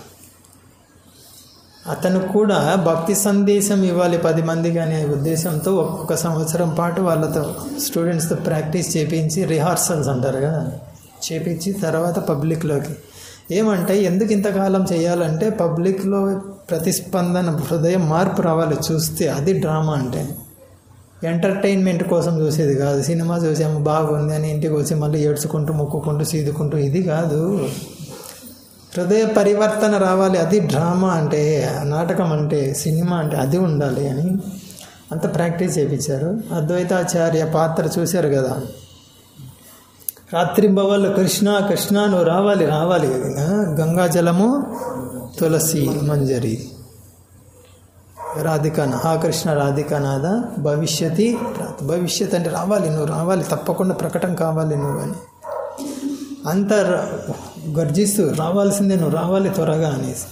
అతను కూడా భక్తి సందేశం ఇవ్వాలి పది మందికి అనే ఉద్దేశంతో ఒక్కొక్క సంవత్సరం పాటు వాళ్ళతో స్టూడెంట్స్తో ప్రాక్టీస్ చేపించి రిహార్సల్స్ అంటారు కదా చేపించి తర్వాత పబ్లిక్లోకి ఏమంటే ఎందుకు ఇంతకాలం చేయాలంటే పబ్లిక్లో ప్రతిస్పందన హృదయం మార్పు రావాలి చూస్తే అది డ్రామా అంటే ఎంటర్టైన్మెంట్ కోసం చూసేది కాదు సినిమా చూసాము బాగుంది అని ఇంటికి వచ్చి మళ్ళీ ఏడ్చుకుంటూ మొక్కుకుంటూ సీదుకుంటూ ఇది కాదు హృదయ పరివర్తన రావాలి అది డ్రామా అంటే నాటకం అంటే సినిమా అంటే అది ఉండాలి అని అంత ప్రాక్టీస్ చేయించారు అద్వైతాచార్య పాత్ర చూశారు కదా రాత్రి భవన్లో కృష్ణ కృష్ణ నువ్వు రావాలి రావాలి ఆ, గంగాజలము తులసి మంజరి రాధికాన ఆ కృష్ణ రాధికానాథ భవిష్యతి భవిష్యత్ అంటే రావాలి నువ్వు రావాలి తప్పకుండా ప్రకటన కావాలి నువ్వు అని అంత ర- గర్జిస్తూ రావాల్సిందే నువ్వు రావాలి త్వరగా అనేసి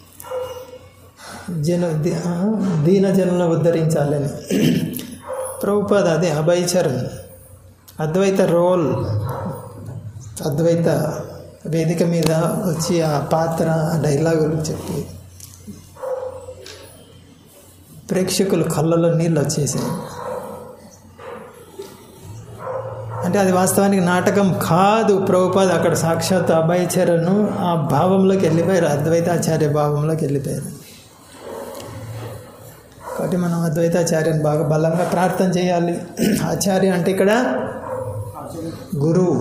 జన ది- ఆ, దీన జనులను ఉద్ధరించాలని ప్రభుపాద అదే అభయచరణ్ అద్వైత రోల్ అద్వైత వేదిక మీద వచ్చి ఆ పాత్ర ఆ డైలాగులు చెప్పి ప్రేక్షకుల కళ్ళలో నీళ్ళు వచ్చేసాయి అంటే అది వాస్తవానికి నాటకం కాదు ప్రభుపాద్ అక్కడ సాక్షాత్ అభయచరణు ఆ భావంలోకి వెళ్ళిపోయారు అద్వైతాచార్య భావంలోకి వెళ్ళిపోయారు కాబట్టి మనం అద్వైతాచార్యని బాగా బలంగా ప్రార్థన చేయాలి ఆచార్య అంటే ఇక్కడ గురువు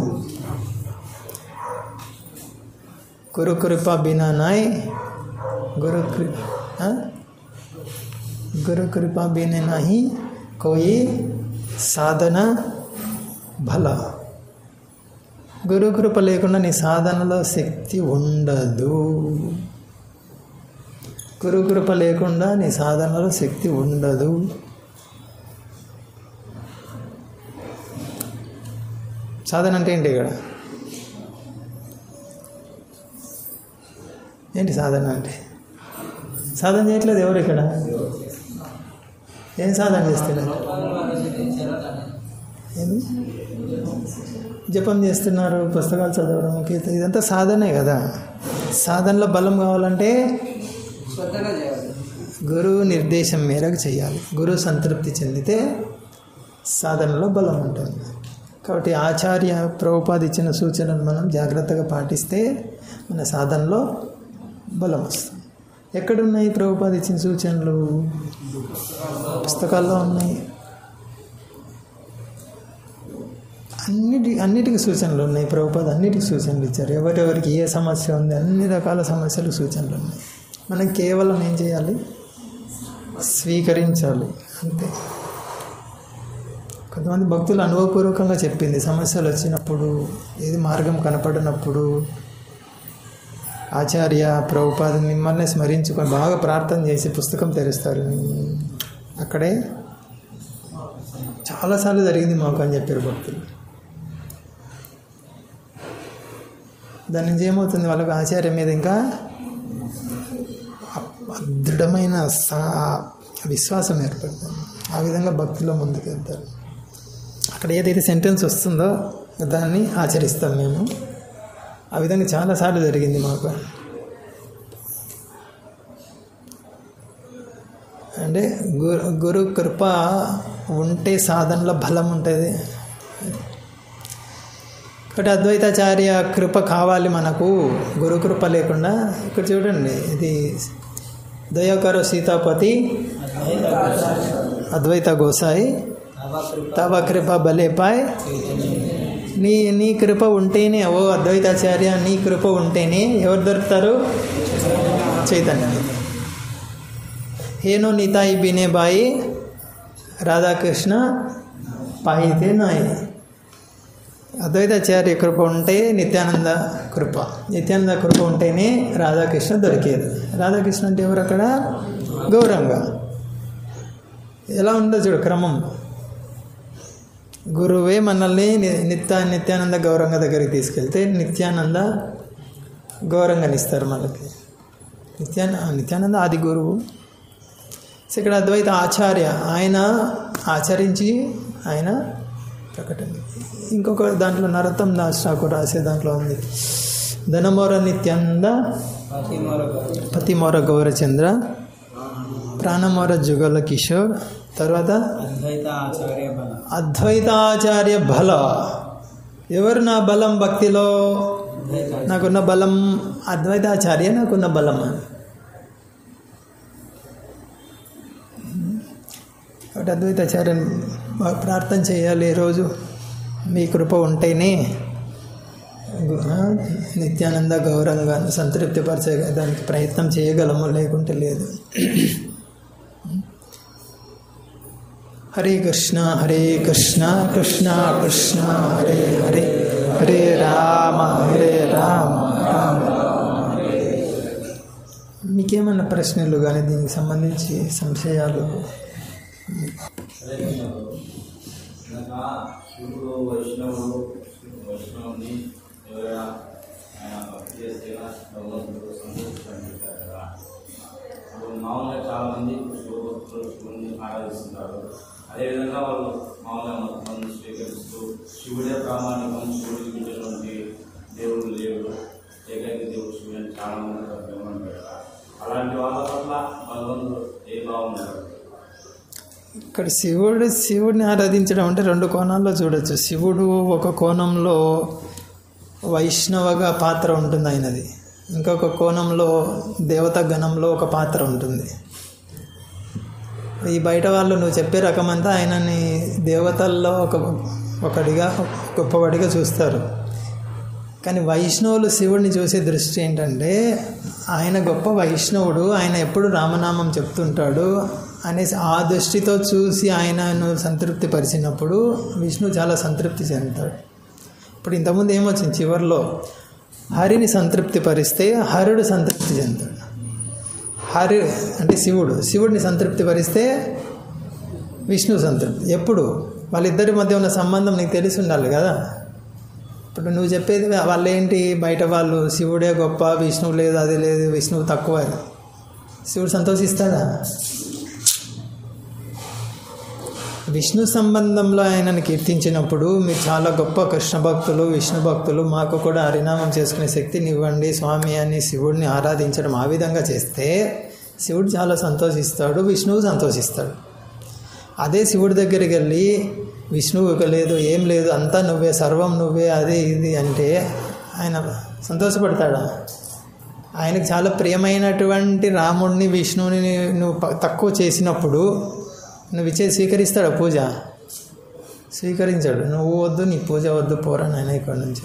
గురు కృప బినా నాయ్ గురు కృప గురు కృప బినా నాహి కోయి సాధన బల గురు కృప లేకుండా నీ సాధనలో శక్తి ఉండదు గురు కృప లేకుండా నీ సాధనలో శక్తి ఉండదు సాధన అంటే ఏంటి ఇక్కడ ఏంటి సాధన అంటే సాధన చేయట్లేదు ఎవరు ఇక్కడ ఏం సాధన చేస్తున్నారు ఏంది జపం చేస్తున్నారు పుస్తకాలు చదవడం కీర్తన ఇదంతా సాధనే కదా సాధనలో బలం కావాలంటే శ్రద్ధగా చేయాలి గురువు నిర్దేశం మేరకు చేయాలి గురువు సంతృప్తి చెందితే సాధనలో బలం ఉంటుంది కాబట్టి ఆచార్య ప్రభుపాద ఇచ్చిన సూచనలు మనం జాగ్రత్తగా పాటిస్తే మన సాధనలో బలం వస్తుంది ఎక్కడున్నాయి ప్రభుపాద ఇచ్చిన సూచనలు పుస్తకాల్లో ఉన్నాయి అన్నిటి అన్నిటికీ సూచనలు ఉన్నాయి ప్రభుపాద అన్నిటికీ సూచనలు ఇచ్చారు ఎవరెవరికి ఏ సమస్య ఉంది అన్ని రకాల సమస్యలు సూచనలు ఉన్నాయి మనం కేవలం ఏం చేయాలి స్వీకరించాలి అంతే కొంతమంది భక్తులు అనుభవపూర్వకంగా చెప్పింది సమస్యలు వచ్చినప్పుడు ఏది మార్గం కనపడినప్పుడు ఆచార్య ప్రభుపాద మిమ్మల్ని స్మరించుకొని బాగా ప్రార్థన చేసి పుస్తకం తెరుస్తారు అక్కడే చాలాసార్లు జరిగింది మాకు అని చెప్పారు భక్తులు దాని నుంచి ఏమవుతుంది వాళ్ళకి ఆచార్యం మీద ఇంకా దృఢమైన సా విశ్వాసం ఏర్పడుతుంది ఆ విధంగా భక్తిలో ముందుకు వెళ్తారు అక్కడ ఏదైతే సెంటెన్స్ వస్తుందో దాన్ని ఆచరిస్తాం మేము ఆ విధంగా చాలాసార్లు జరిగింది మాకు అంటే గురు గురు కృప ఉంటే సాధనలో బలం ఉంటుంది కాబట్టి అద్వైతాచార్య కృప కావాలి మనకు గురు కృప లేకుండా ఇక్కడ చూడండి ఇది దయాకర సీతాపతి అద్వైత గోసాయి తవ కృప బలేపాయ్ నీ నీ కృప ఉంటేనే ఓ అద్వైతాచార్య నీ కృప ఉంటేనే ఎవరు దొరుకుతారు చైతన్య హేనో నితాయి బినే బాయి రాధాకృష్ణ పాయితే నాయి అద్వైతాచార్య కృప ఉంటే నిత్యానంద కృప నిత్యానంద కృప ఉంటేనే రాధాకృష్ణ దొరికేది రాధాకృష్ణ అంటే ఎవరు అక్కడ గౌరవంగా ఎలా ఉండదు చూడు క్రమం గురువే మనల్ని ని- నిత్య నిత్యానంద గౌరంగ దగ్గరికి తీసుకెళ్తే నిత్యానంద గౌరంగానిస్తారు మనకి నిత్యాన నిత్యానంద ఆది గురువు సో ఇక్కడ అద్వైత ఆచార్య ఆయన ఆచరించి ఆయన ప్రకటన ఇంకొక దాంట్లో నరతం దాస్ ఠాకూర్ రాసే దాంట్లో ఉంది ధనమోర నిత్యానంద పతిమోర గౌరచంద్ర ప్రాణమోర జుగల కిషోర్ తర్వాత అద్వైత ఆచార్య బల అద్వైతాచార్య బల ఎవరు నా బలం భక్తిలో నాకున్న బలం అద్వైతాచార్య నాకున్న బలం అని కాబట్టి అద్వైతాచార్యం బాగా ప్రార్థన చేయాలి రోజు మీ కృప ఉంటేనే ఆ, నిత్యానంద గౌరవంగా సంతృప్తిపరిచే దానికి ప్రయత్నం చేయగలము లేకుంటే లేదు హరే కృష్ణ హరే కృష్ణ కృష్ణ కృష్ణ హరే హరే హరే రామ హరే రామ రామ మీకేమన్నా ప్రశ్నలు కానీ దీనికి సంబంధించి సంశయాలు అనగా శివుడు వైష్ణవుడు వైష్ణవుని ఎవరైనా ఆయన భక్తి చేస్తే భగవంతుడు సంతోషిస్తాడని చెప్పారు కదా ఇప్పుడు మామూలుగా చాలా మంది శివ భక్తులు శివుని ఆరాధిస్తుంటారు అదేవిధంగా వాళ్ళు మామూలుగా మతం స్వీకరిస్తూ శివుడే ప్రామాణికం శివుడికి ఇచ్చినటువంటి చాలా మంది సభ్యులు ఉంటారు కదా అలాంటి వాళ్ళ పట్ల భగవంతుడు ఏ భావం ఉంటాడు ఇక్కడ శివుడు శివుడిని ఆరాధించడం అంటే రెండు కోణాల్లో చూడొచ్చు శివుడు ఒక కోణంలో వైష్ణవగా పాత్ర ఉంటుంది ఆయనది ఇంకొక కోణంలో దేవతా గణంలో ఒక పాత్ర ఉంటుంది ఈ బయట వాళ్ళు నువ్వు చెప్పే రకమంతా ఆయనని దేవతల్లో ఒక ఒకడిగా గొప్పవాడిగా చూస్తారు కానీ వైష్ణవులు శివుడిని చూసే దృష్టి ఏంటంటే ఆయన గొప్ప వైష్ణవుడు ఆయన ఎప్పుడు రామనామం చెప్తుంటాడు అనేసి ఆ దృష్టితో చూసి ఆయనను సంతృప్తి పరిచినప్పుడు విష్ణు చాలా సంతృప్తి చెందుతాడు ఇప్పుడు ఇంతకుముందు ఏమొచ్చింది చివరిలో హరిని సంతృప్తి పరిస్తే హరుడు సంతృప్తి చెందుతాడు హరి అంటే శివుడు శివుడిని సంతృప్తి పరిస్తే విష్ణు సంతృప్తి ఎప్పుడు వాళ్ళిద్దరి మధ్య ఉన్న సంబంధం నీకు తెలిసి ఉండాలి కదా ఇప్పుడు నువ్వు చెప్పేది వాళ్ళు ఏంటి బయట వాళ్ళు శివుడే గొప్ప విష్ణువు లేదు అది లేదు విష్ణువు తక్కువ శివుడు సంతోషిస్తాడా విష్ణు సంబంధంలో ఆయనను కీర్తించినప్పుడు మీరు చాలా గొప్ప కృష్ణ భక్తులు విష్ణు భక్తులు మాకు కూడా హరినామం చేసుకునే శక్తిని ఇవ్వండి స్వామి అని శివుడిని ఆరాధించడం ఆ విధంగా చేస్తే శివుడు చాలా సంతోషిస్తాడు విష్ణువు సంతోషిస్తాడు అదే శివుడి దగ్గరికి వెళ్ళి విష్ణువు లేదు ఏం లేదు అంతా నువ్వే సర్వం నువ్వే అదే ఇది అంటే ఆయన సంతోషపడతాడా ఆయనకు చాలా ప్రియమైనటువంటి రాముడిని విష్ణువుని నువ్వు ప- తక్కువ చేసినప్పుడు నువ్వు ఇచ్చే స్వీకరిస్తాడా పూజ స్వీకరించాడు నువ్వు వద్దు నీ పూజ వద్దు పోరా నాయన ఇక్కడి నుంచి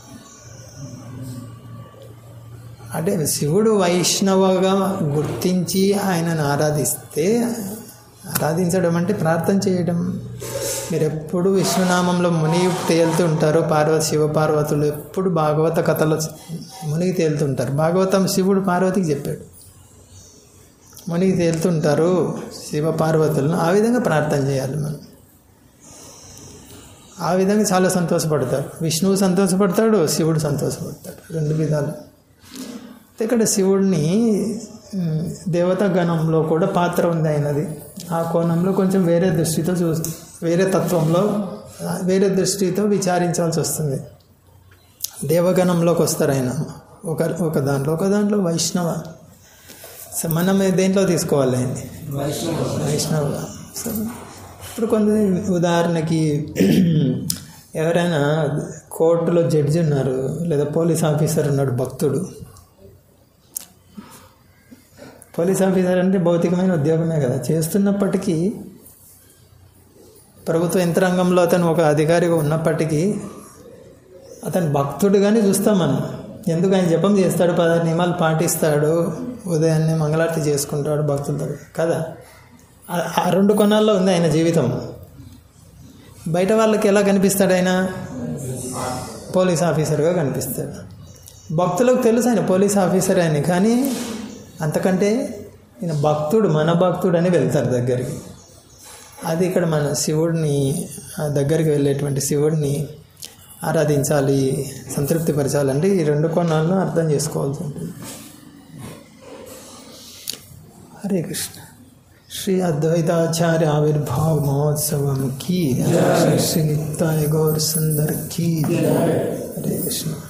అంటే శివుడు వైష్ణవగా గుర్తించి ఆయనను ఆరాధిస్తే ఆరాధించడం అంటే ప్రార్థన చేయడం మీరు ఎప్పుడు విష్ణునామంలో మునిగి తేలుతూ ఉంటారు పార్వతి శివ పార్వతులు ఎప్పుడు భాగవత కథలో మునిగి తేలుతుంటారు భాగవతం శివుడు పార్వతికి చెప్పాడు మునిగి తేలుతుంటారు శివ పార్వతులను ఆ విధంగా ప్రార్థన చేయాలి మనం ఆ విధంగా చాలా సంతోషపడతారు విష్ణువు సంతోషపడతాడు శివుడు సంతోషపడతాడు రెండు విధాలు ఇక్కడ శివుడిని ఉమ్, దేవతా గణంలో కూడా పాత్ర ఉంది ఆయనది ఆ కోణంలో కొంచెం వేరే దృష్టితో చూ వేరే తత్వంలో ఆ, వేరే దృష్టితో విచారించాల్సి వస్తుంది దేవగణంలోకి వస్తారు ఆయన ఒక ఒక దాంట్లో ఒక దాంట్లో వైష్ణవ సో మనం దేంట్లో తీసుకోవాలి ఆయన్ని వైష్ణవ వైష్ణవ సో ఇప్పుడు కొంత ఉదాహరణకి ఎవరైనా కోర్టులో జడ్జి ఉన్నారు లేదా పోలీస్ ఆఫీసర్ ఉన్నాడు భక్తుడు పోలీస్ ఆఫీసర్ అంటే భౌతికమైన ఉద్యోగమే కదా చేస్తున్నప్పటికీ ప్రభుత్వ యంత్రాంగంలో అతను ఒక అధికారిగా ఉన్నప్పటికీ అతను భక్తుడుగానే చూస్తాం మనం ఎందుకు ఆయన జపం చేస్తాడు పదహారు నియమాలు పాటిస్తాడు ఉదయాన్నే మంగళారతి చేసుకుంటాడు భక్తులతో కదా ఆ- ఆ రెండు కొనాల్లో ఉంది ఆయన జీవితం బయట వాళ్ళకి ఎలా కనిపిస్తాడు ఆయన పోలీస్ ఆఫీసర్గా కనిపిస్తాడు భక్తులకు తెలుసు ఆయన పోలీస్ ఆఫీసర్ అని కానీ అంతకంటే ఈయన భక్తుడు మన భక్తుడు అని వెళ్తారు దగ్గరికి అది ఇక్కడ మన శివుడిని ఆ దగ్గరికి వెళ్ళేటువంటి శివుడిని ఆరాధించాలి సంతృప్తి పరచాలంటే ఈ రెండు కోణాలను అర్థం చేసుకోవాల్సి ఉంటుంది హరే కృష్ణ శ్రీ అద్వైతాచార్య ఆవిర్భావ మహోత్సవం కీ శ్రీ శ్రీ నిత్యాయ గౌర్ సుందర్ కీ హరే కృష్ణ